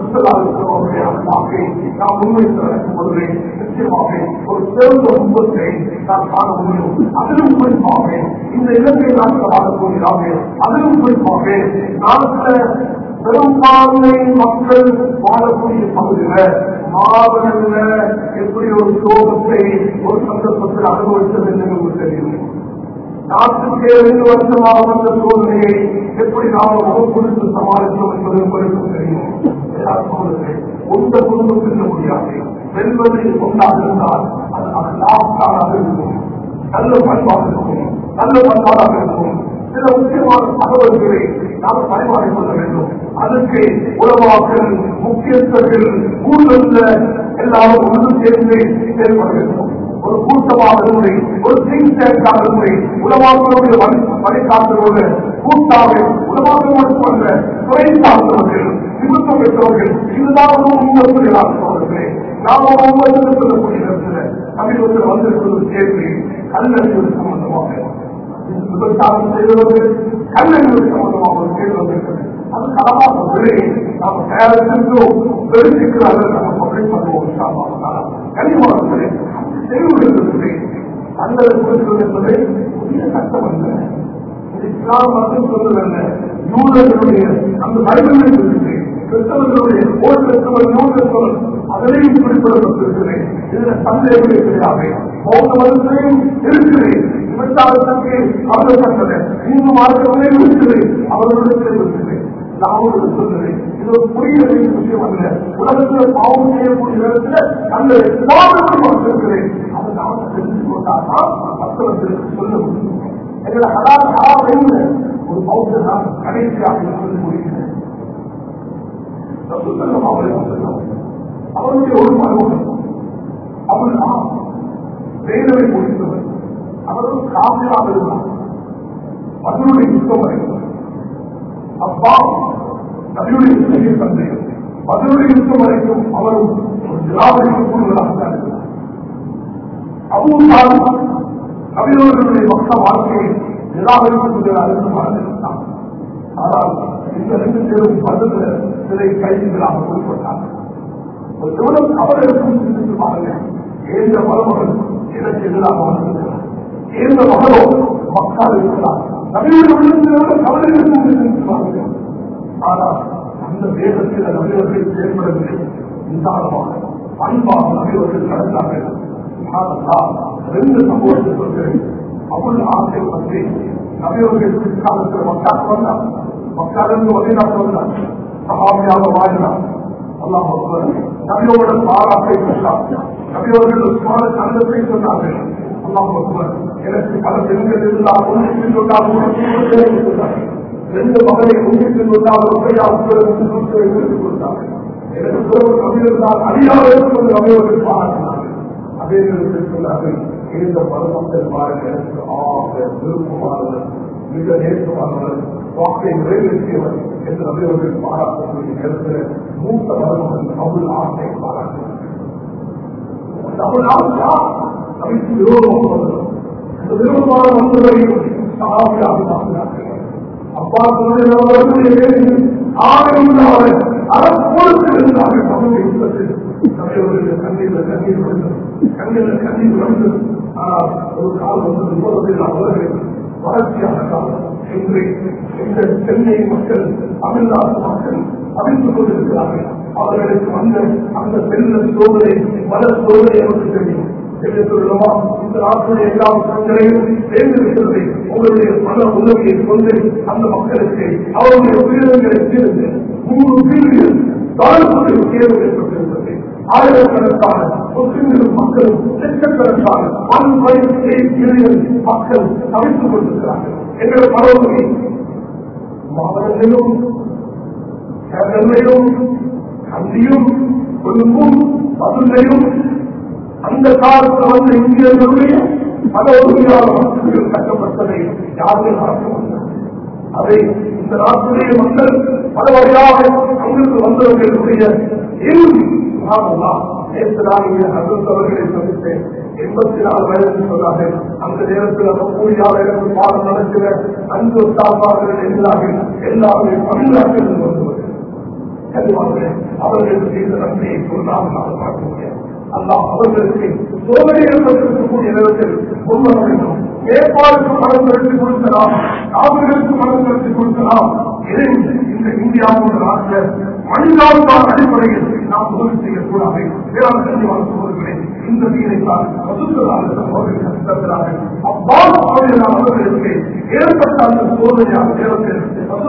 நாம் உண்மை நடக்கும் பொழுது நிச்சயமாக ஒரு சிறந்த குடும்பத்தை நாம் காண முடியும் அதிலும் குறிப்பாக இந்த இலங்கை நாட்டில் வாழக்கூடியதாக அதிலும் குறிப்பாக நாட்டில் பெரும்பான்மை மக்கள் வாழக்கூடிய பகுதியில மாவட்டத்துல எப்படி ஒரு சோகத்தை ஒரு சந்தர்ப்பத்தில் அனுபவித்தது என்று உங்களுக்கு தெரியும் நாட்டுக்கே ரெண்டு வருஷமாக வந்த சோதனையை எப்படி நாம் முகம் கொடுத்து சமாளித்தோம் என்பது உங்களுக்கு தெரியும் உந்த குடும்பத்தில் முடியாது வெல்வது ஒன்றாக இருந்தால் அது அது லாஸ்டாக இருக்கும் நல்ல பண்பாக இருக்கும் நல்ல பண்பாடாக இருக்கும் சில முக்கியமான தகவல்களை நாம் பரிமாறிக் கொள்ள வேண்டும் அதுக்கு உலமாக்கள் முக்கியஸ்தர்கள் ஊழல்ல எல்லாரும் ஒன்று சேர்ந்து செயல்பட வேண்டும் ஒரு கூட்டமாக முறை ஒரு திங்க் டேங்காக முறை உலமாக்களுடைய வழி வழிகாட்டுவது கூட்டாக உலமாக்கள் மட்டுமல்ல துறை சார்ந்தவர்கள் நிமித்தம் பெற்றவர்கள் இதுதான் ஒரு உண்மையாக சோழர்களே நாம் ஒரு உண்மையாக சொல்லக்கூடிய நேரத்தில் தமிழகத்தில் வந்திருப்பது கேள்வி கல்லறிவு சம்பந்தமாக விபச்சாரம் செய்தவர்கள் கல்லறிவு சம்பந்தமாக ஒரு கேள்வி வந்திருக்கிறது அது களமாக விலை நாம் தயாரித்திருந்தோம் தெரிஞ்சுக்கிறார்கள் நம்ம பப்ளிக் பண்ணுவோம் கனிமரத்திலே செய்வதற்கு அல்லது கொடுக்கிறது என்பதை புதிய சட்டம் அல்ல இது இஸ்லாம் மட்டும் சொல்வதல்ல யூதர்களுடைய அந்த பைபிளை சொல்லுது கிறிஸ்தவர்களுடைய ஓர் கிறிஸ்தவர் நூல் கிறிஸ்தவர் அதிலையும் குறிப்பிடப்பட்டிருக்கிறேன் இதுல சந்தேகமே கிடையாது பௌத்த மதத்திலையும் இருக்குது விபச்சாரத்திற்கு அவர்கள் இந்து மார்க்கத்திலே இருக்குது அவர்களிடத்திலே இருக்குது நாமளும் சொல்லுது இது ஒரு புரிய வேண்டிய விஷயம் அல்ல உலகத்தில் பாவம் செய்யக்கூடிய நேரத்தில் அந்த பாவத்தை இருக்கிறேன் அதை நாம தெரிந்து கொண்டாதான் மக்களுக்கு சொல்ல முடியும் எங்களை ஹலால் ஹராம் என்ன ஒரு பௌத்த நான் கடைசியாக சொல்ல முடிகிறேன் அவருடைய ஒரு மருமகன் அவள் வேதனை முடித்தவர் அவரும் காப்பியாக இருந்தார் மதுரை யுத்தம் வரைக்கும் அப்பா நபியுடைய பெரிய தந்தை மதுரை யுத்தம் வரைக்கும் அவரும் திராவிட கூடுதலாக இருக்கிறார் அபூசால் நபியோர்களுடைய மொத்த வாழ்க்கையை நிராகரிக்கக்கூடியதாக இருந்து வாழ்ந்திருந்தார் ஆனால் இந்த ரெண்டு பேரும் பதில சிலை கைதிகளாக குறிப்பிட்டார்கள் ஒரு எவ்வளவு கவலைக்கும் சிந்தித்து பாருங்க ஏந்த மருமகன் எனக்கு எதிராக வந்திருக்கிறார் ஏந்த மகளோ மக்கள் இருக்கிறார் நபியோட விழுந்து கவலை இருக்கும் சிந்தித்து பாருங்க ஆனால் அந்த வேதத்தில் நபியவர்கள் செயல்படவில்லை நிதானமாக அன்பாக நபியவர்கள் நடந்தார்கள் ரெண்டு சம்பவத்தை சொல்கிறேன் அவ்வளவு ஆசை பற்றி நபியவர்கள் பிற்காலத்தில் மக்கள் வந்தார் மக்களிருந்து வெளிநாட்டு வந்தார் சகாமியாக வாழ்ந்தார் அல்லாஹ் நபியோட பாராட்டை பெற்றார் நபியவர்கள் உஸ்மான சந்தத்தை சொன்னார்கள் அல்லாஹ் எனக்கு பல பெண்கள் இருந்தால் ஒன்று சொன்னால் சொன்னார் ரெண்டு மகளை உண்டித்து கொண்டால் எடுத்துக் கொடுத்தார்கள் எனக்கு பிறகு கவிழ்ந்தால் அறியாத கவிழ்வர்கள் பாராட்டினார்கள் அதே நேரத்தில் சொன்னார்கள் இந்த பருவத்தில் பாருங்க ஆக விருப்பமானவர் மிக நேசமானவர் வாக்கை நிறைவேற்றியவர் என்று நபியவர்கள் பாராட்டக்கூடிய நேரத்தில் மூத்த மருமகன் தமிழ் ஆசை பாராட்டினார் தமிழ் ஆசா நபிக்கு விரோதமாக வந்தது அந்த விரோதமான வந்தவரையும் சகாபியாக பார்க்கிறார்கள் அப்பா சொன்னது ஆணையுள்ளாக அறப்போருக்கு இருந்தார்கள் தமிழ் யுத்தத்தில் தலைவர்களுடைய கண்ணீர் கண்ணீர் விழுந்தது கண்ணீர் கண்ணீர் விழுந்தது ஆனால் ஒரு காலம் வந்து விபத்தில் அவர்கள் வளர்ச்சியான காலம் இன்று இந்த சென்னை மக்கள் தமிழ்நாட்டு மக்கள் அறிந்து கொண்டிருக்கிறார்கள் அவர்களுக்கு வந்த அந்த பெண்ண சோதனை மன சோதனை நமக்கு தெரியும் என்று சொல்லவா இந்த நாட்டுடைய எல்லா மக்களையும் தேர்ந்தெடுக்கிறது உங்களுடைய மன உதவியை கொண்டு அந்த மக்களுக்கு அவருடைய உயிரினங்களை சேர்ந்து மூணு பிரிவுகள் தாழ்வுடைய தேர்வு ஏற்பட்டிருக்கிறது ஆயிரக்கணக்கான முஸ்லிம்களும் மக்களும் லட்சக்கணக்கான ஆண்கள் மக்கள் தவித்துக் கொண்டிருக்கிறார்கள் எங்கள் பரவலை மாவட்டங்களிலும் கேரளையும் கண்டியும் கொழும்பும் மதுரையும் அந்த காலத்தில் வந்த இந்தியர்களுடைய பல உறுதியான மக்கள் கட்டப்பட்டதை யாருமே மறக்க முடியாது அதை இந்த நாட்டுடைய மக்கள் பல வகையாக அங்கிருந்து வந்தவர்களுடைய நேற்று நான் இங்கே அகழ்ந்தவர்களை சந்தித்தேன் எண்பத்தி நாலு வயது சொன்னார்கள் அந்த நேரத்தில் அந்த கூலியாளர்களுக்கு பாடம் நடக்கிற அன்பு சாப்பாடுகள் எல்லார்கள் எல்லாருமே தமிழ்நாட்டில் இருந்து வந்தவர்கள் கருவாங்க அவர்களுக்கு செய்த நன்மையை சொன்னால் நாம் பார்க்க முடியாது அல்லாஹ் அவர்களுக்கு சோதனை ஏற்பட்டிருக்கக்கூடிய நேரத்தில் முன்வர வேண்டும் நேபாளுக்கு பணம் திரட்டி கொடுக்கலாம் அவர்களுக்கு பணம் திரட்டி கொடுக்கலாம் இதை இந்த இந்தியாவோட நாட்டில் மனிதாபிமான அடிப்படையில் நாம் உதவி செய்யக்கூடாது வேளாண் கல்வியான சோதர்களே இந்த தீனைத்தான் அவர்களுக்கு அவ்வாறு அவர்களுக்கு ஏற்பட்ட அந்த சோதனையான நேரத்தில்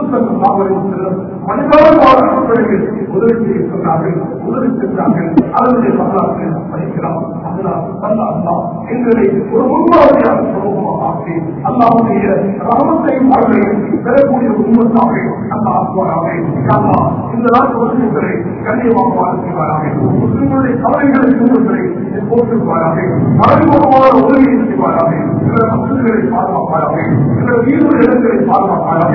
மனிதாபிமான அடிப்படையில் உதவி செய்ய சொன்னார்கள் உதவி சென்றார்கள் அதனுடைய வரலாற்றை நாம் படிக்கலாம் அதனால் அல்ல அல்லா எங்களை ஒரு முன்மாதிரியான சமூகமாக ஆக்கி அல்லாவுடைய ராமத்தையும் வாழ்வையும் பெறக்கூடிய உண்மத்தாக அல்லா ஆக்குவாராக அல்லா இந்த நாட்டு முஸ்லிம்களை கண்ணியமாக வாழ செய்வாராக முஸ்லிம்களுடைய கவலைகளை சூழல்களை போட்டுவாராக மறைமுகமான உதவியை செய்வாராக சில மக்கள்களை பாதுகாப்பாராக சில வீடுடைய இடங்களை பாதுகாப்பாராக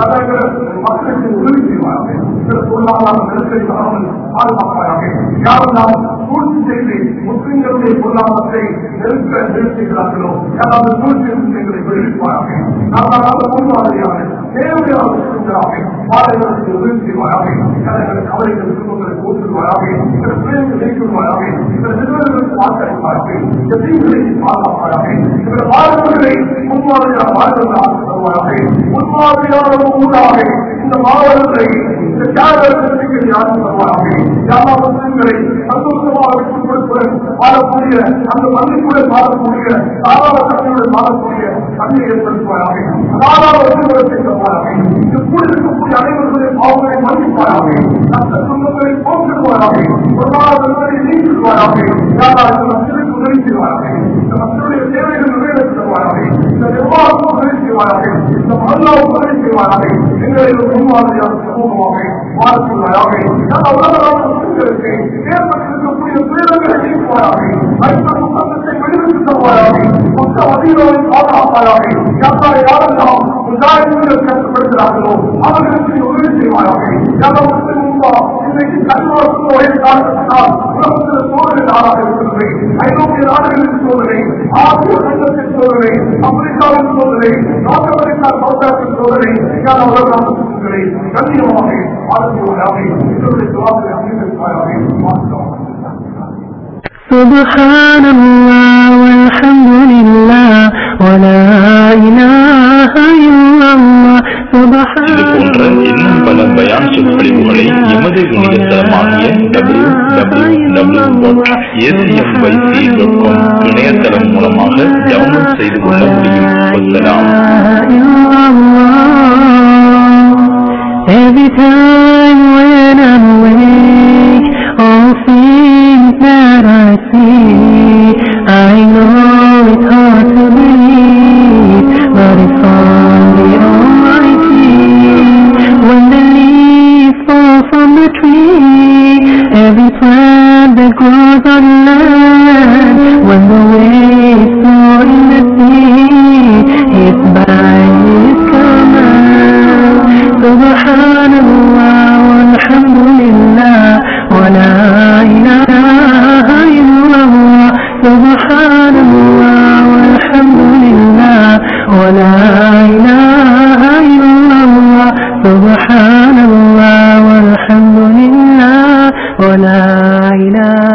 மக்களுக்கு உதவி செய்வாராக சில பொருளாதார நிலத்தை வராமல் பாதுகாப்பாராக யாரெல்லாம் சூழ்ச்சி செய்து முஸ்லிம்களுடைய பொருளாதாரத்தை நெருக்க நிறுத்துகிறார்களோ யாராவது சூழ்ச்சி எங்களை வெளியிடுவாராக நாங்கள் முன்மாதிரியாக தேவையான முஸ்லிம்களாக பாதைகளுக்கு உதவி செய்வாராக கவலைகள் குடும்பங்களை போற்றுவாராக சில பிள்ளைகள் நீக்குவாராக சில நிறுவனங்களுக்கு வாக்களிப்பார்கள் இந்த தீங்களை பாதுகாப்பாராக சில வாழ்வுகளை முன்மாதிரியான வாழ்வுகளாக தருவாராக முன்மாதிரியான ஊடாக இந்த மாவட்டத்தை இந்த தியாகத்திற்கு யாரும் தருவாராக யாரா முஸ்லிம்களை சந்தோஷமாக விட்டுக் கொடுப்பதுடன் வாழக்கூடிய அந்த மன்னிப்புடன் வாழக்கூடிய தாராளத்தன்மையுடன் வாழக்கூடிய தன்மை ஏற்படுத்துவாராக தாராள ஒற்றுமுறை தருவாராக இது கூட இருக்கக்கூடிய அனைவருடைய பாவங்களை மன்னிப்பாராக அந்த துன்பங்களை போக்கிடுவாராக பொருளாதாரங்களை நீக்கிடுவாராக யாரா இந்த மக்களுக்கு உதவி செய்வாராக இந்த மக்களுடைய தேவைகள் நிறைவேற்றுவாராக இந்த நிர்வாகம் உதவி செய்வாராக இந்த மல்லாவும் உதவி செய்வாராக எங்களை ஒரு முன்மாதிரியான சமூகமாக மாற்றுவாராக நம்ம உலகளான முஸ்லிம்களுக்கு ஏற்பட்டிருக்கக்கூடிய துயரங்களை நீக்குவாராக அடுத்த முத்தத்தை வெளிவிட்டு தருவாராக மொத்த அதிகாரி பாதுகாப்பாராக யாரா யாரெல்லாம் முஜாஹிதீன்கள் கஷ்டப்படுகிறார்களோ அவர்களுக்கு நீ உதவி செய்வாராக யாரா முஸ்லிம் உம்மா இன்றைக்கு கல்வாசம் ஒரே காரணத்தினால் உலகத்தில் சோதனை நாடாக இருக்கிறது ஐரோப்பிய நாடுகளின் சோதனை ஆசிய கண்டத்தின் சோதனை அமெரிக்காவின் சோதனை நார்த் அமெரிக்கா சவுத் ஆப்பிரிக்கா சோதனை யாரா உலக முஸ்லிம்களை கண்ணியமாக ஆரோக்கியமாக இதனுடைய துவாக்களை அங்கீகரிப்பாராக மாற்றமாக سبحان الله والحمد لله ولا إله إلا الله இது سبحان போன்ற இன்னும் பல பயான் சொற்பொழிவுகளை எமது இணையதளமாகிய W W W dot ACMYC dot com இணையதளம் மூலமாக டவுன்லோட் செய்து கொள்ள முடியும் வசலாம் Every time when I'm awake, all things that I see, I know it's hard to believe, but it's from the Almighty. When the leaves fall from the tree, every plant that grows on land, when the waves flow in the sea, it's by His command. سبحان الله والحمد لله ولا إله إلا الله سبحان الله والحمد لله ولا إله إلا الله سبحان الله والحمد لله ولا إله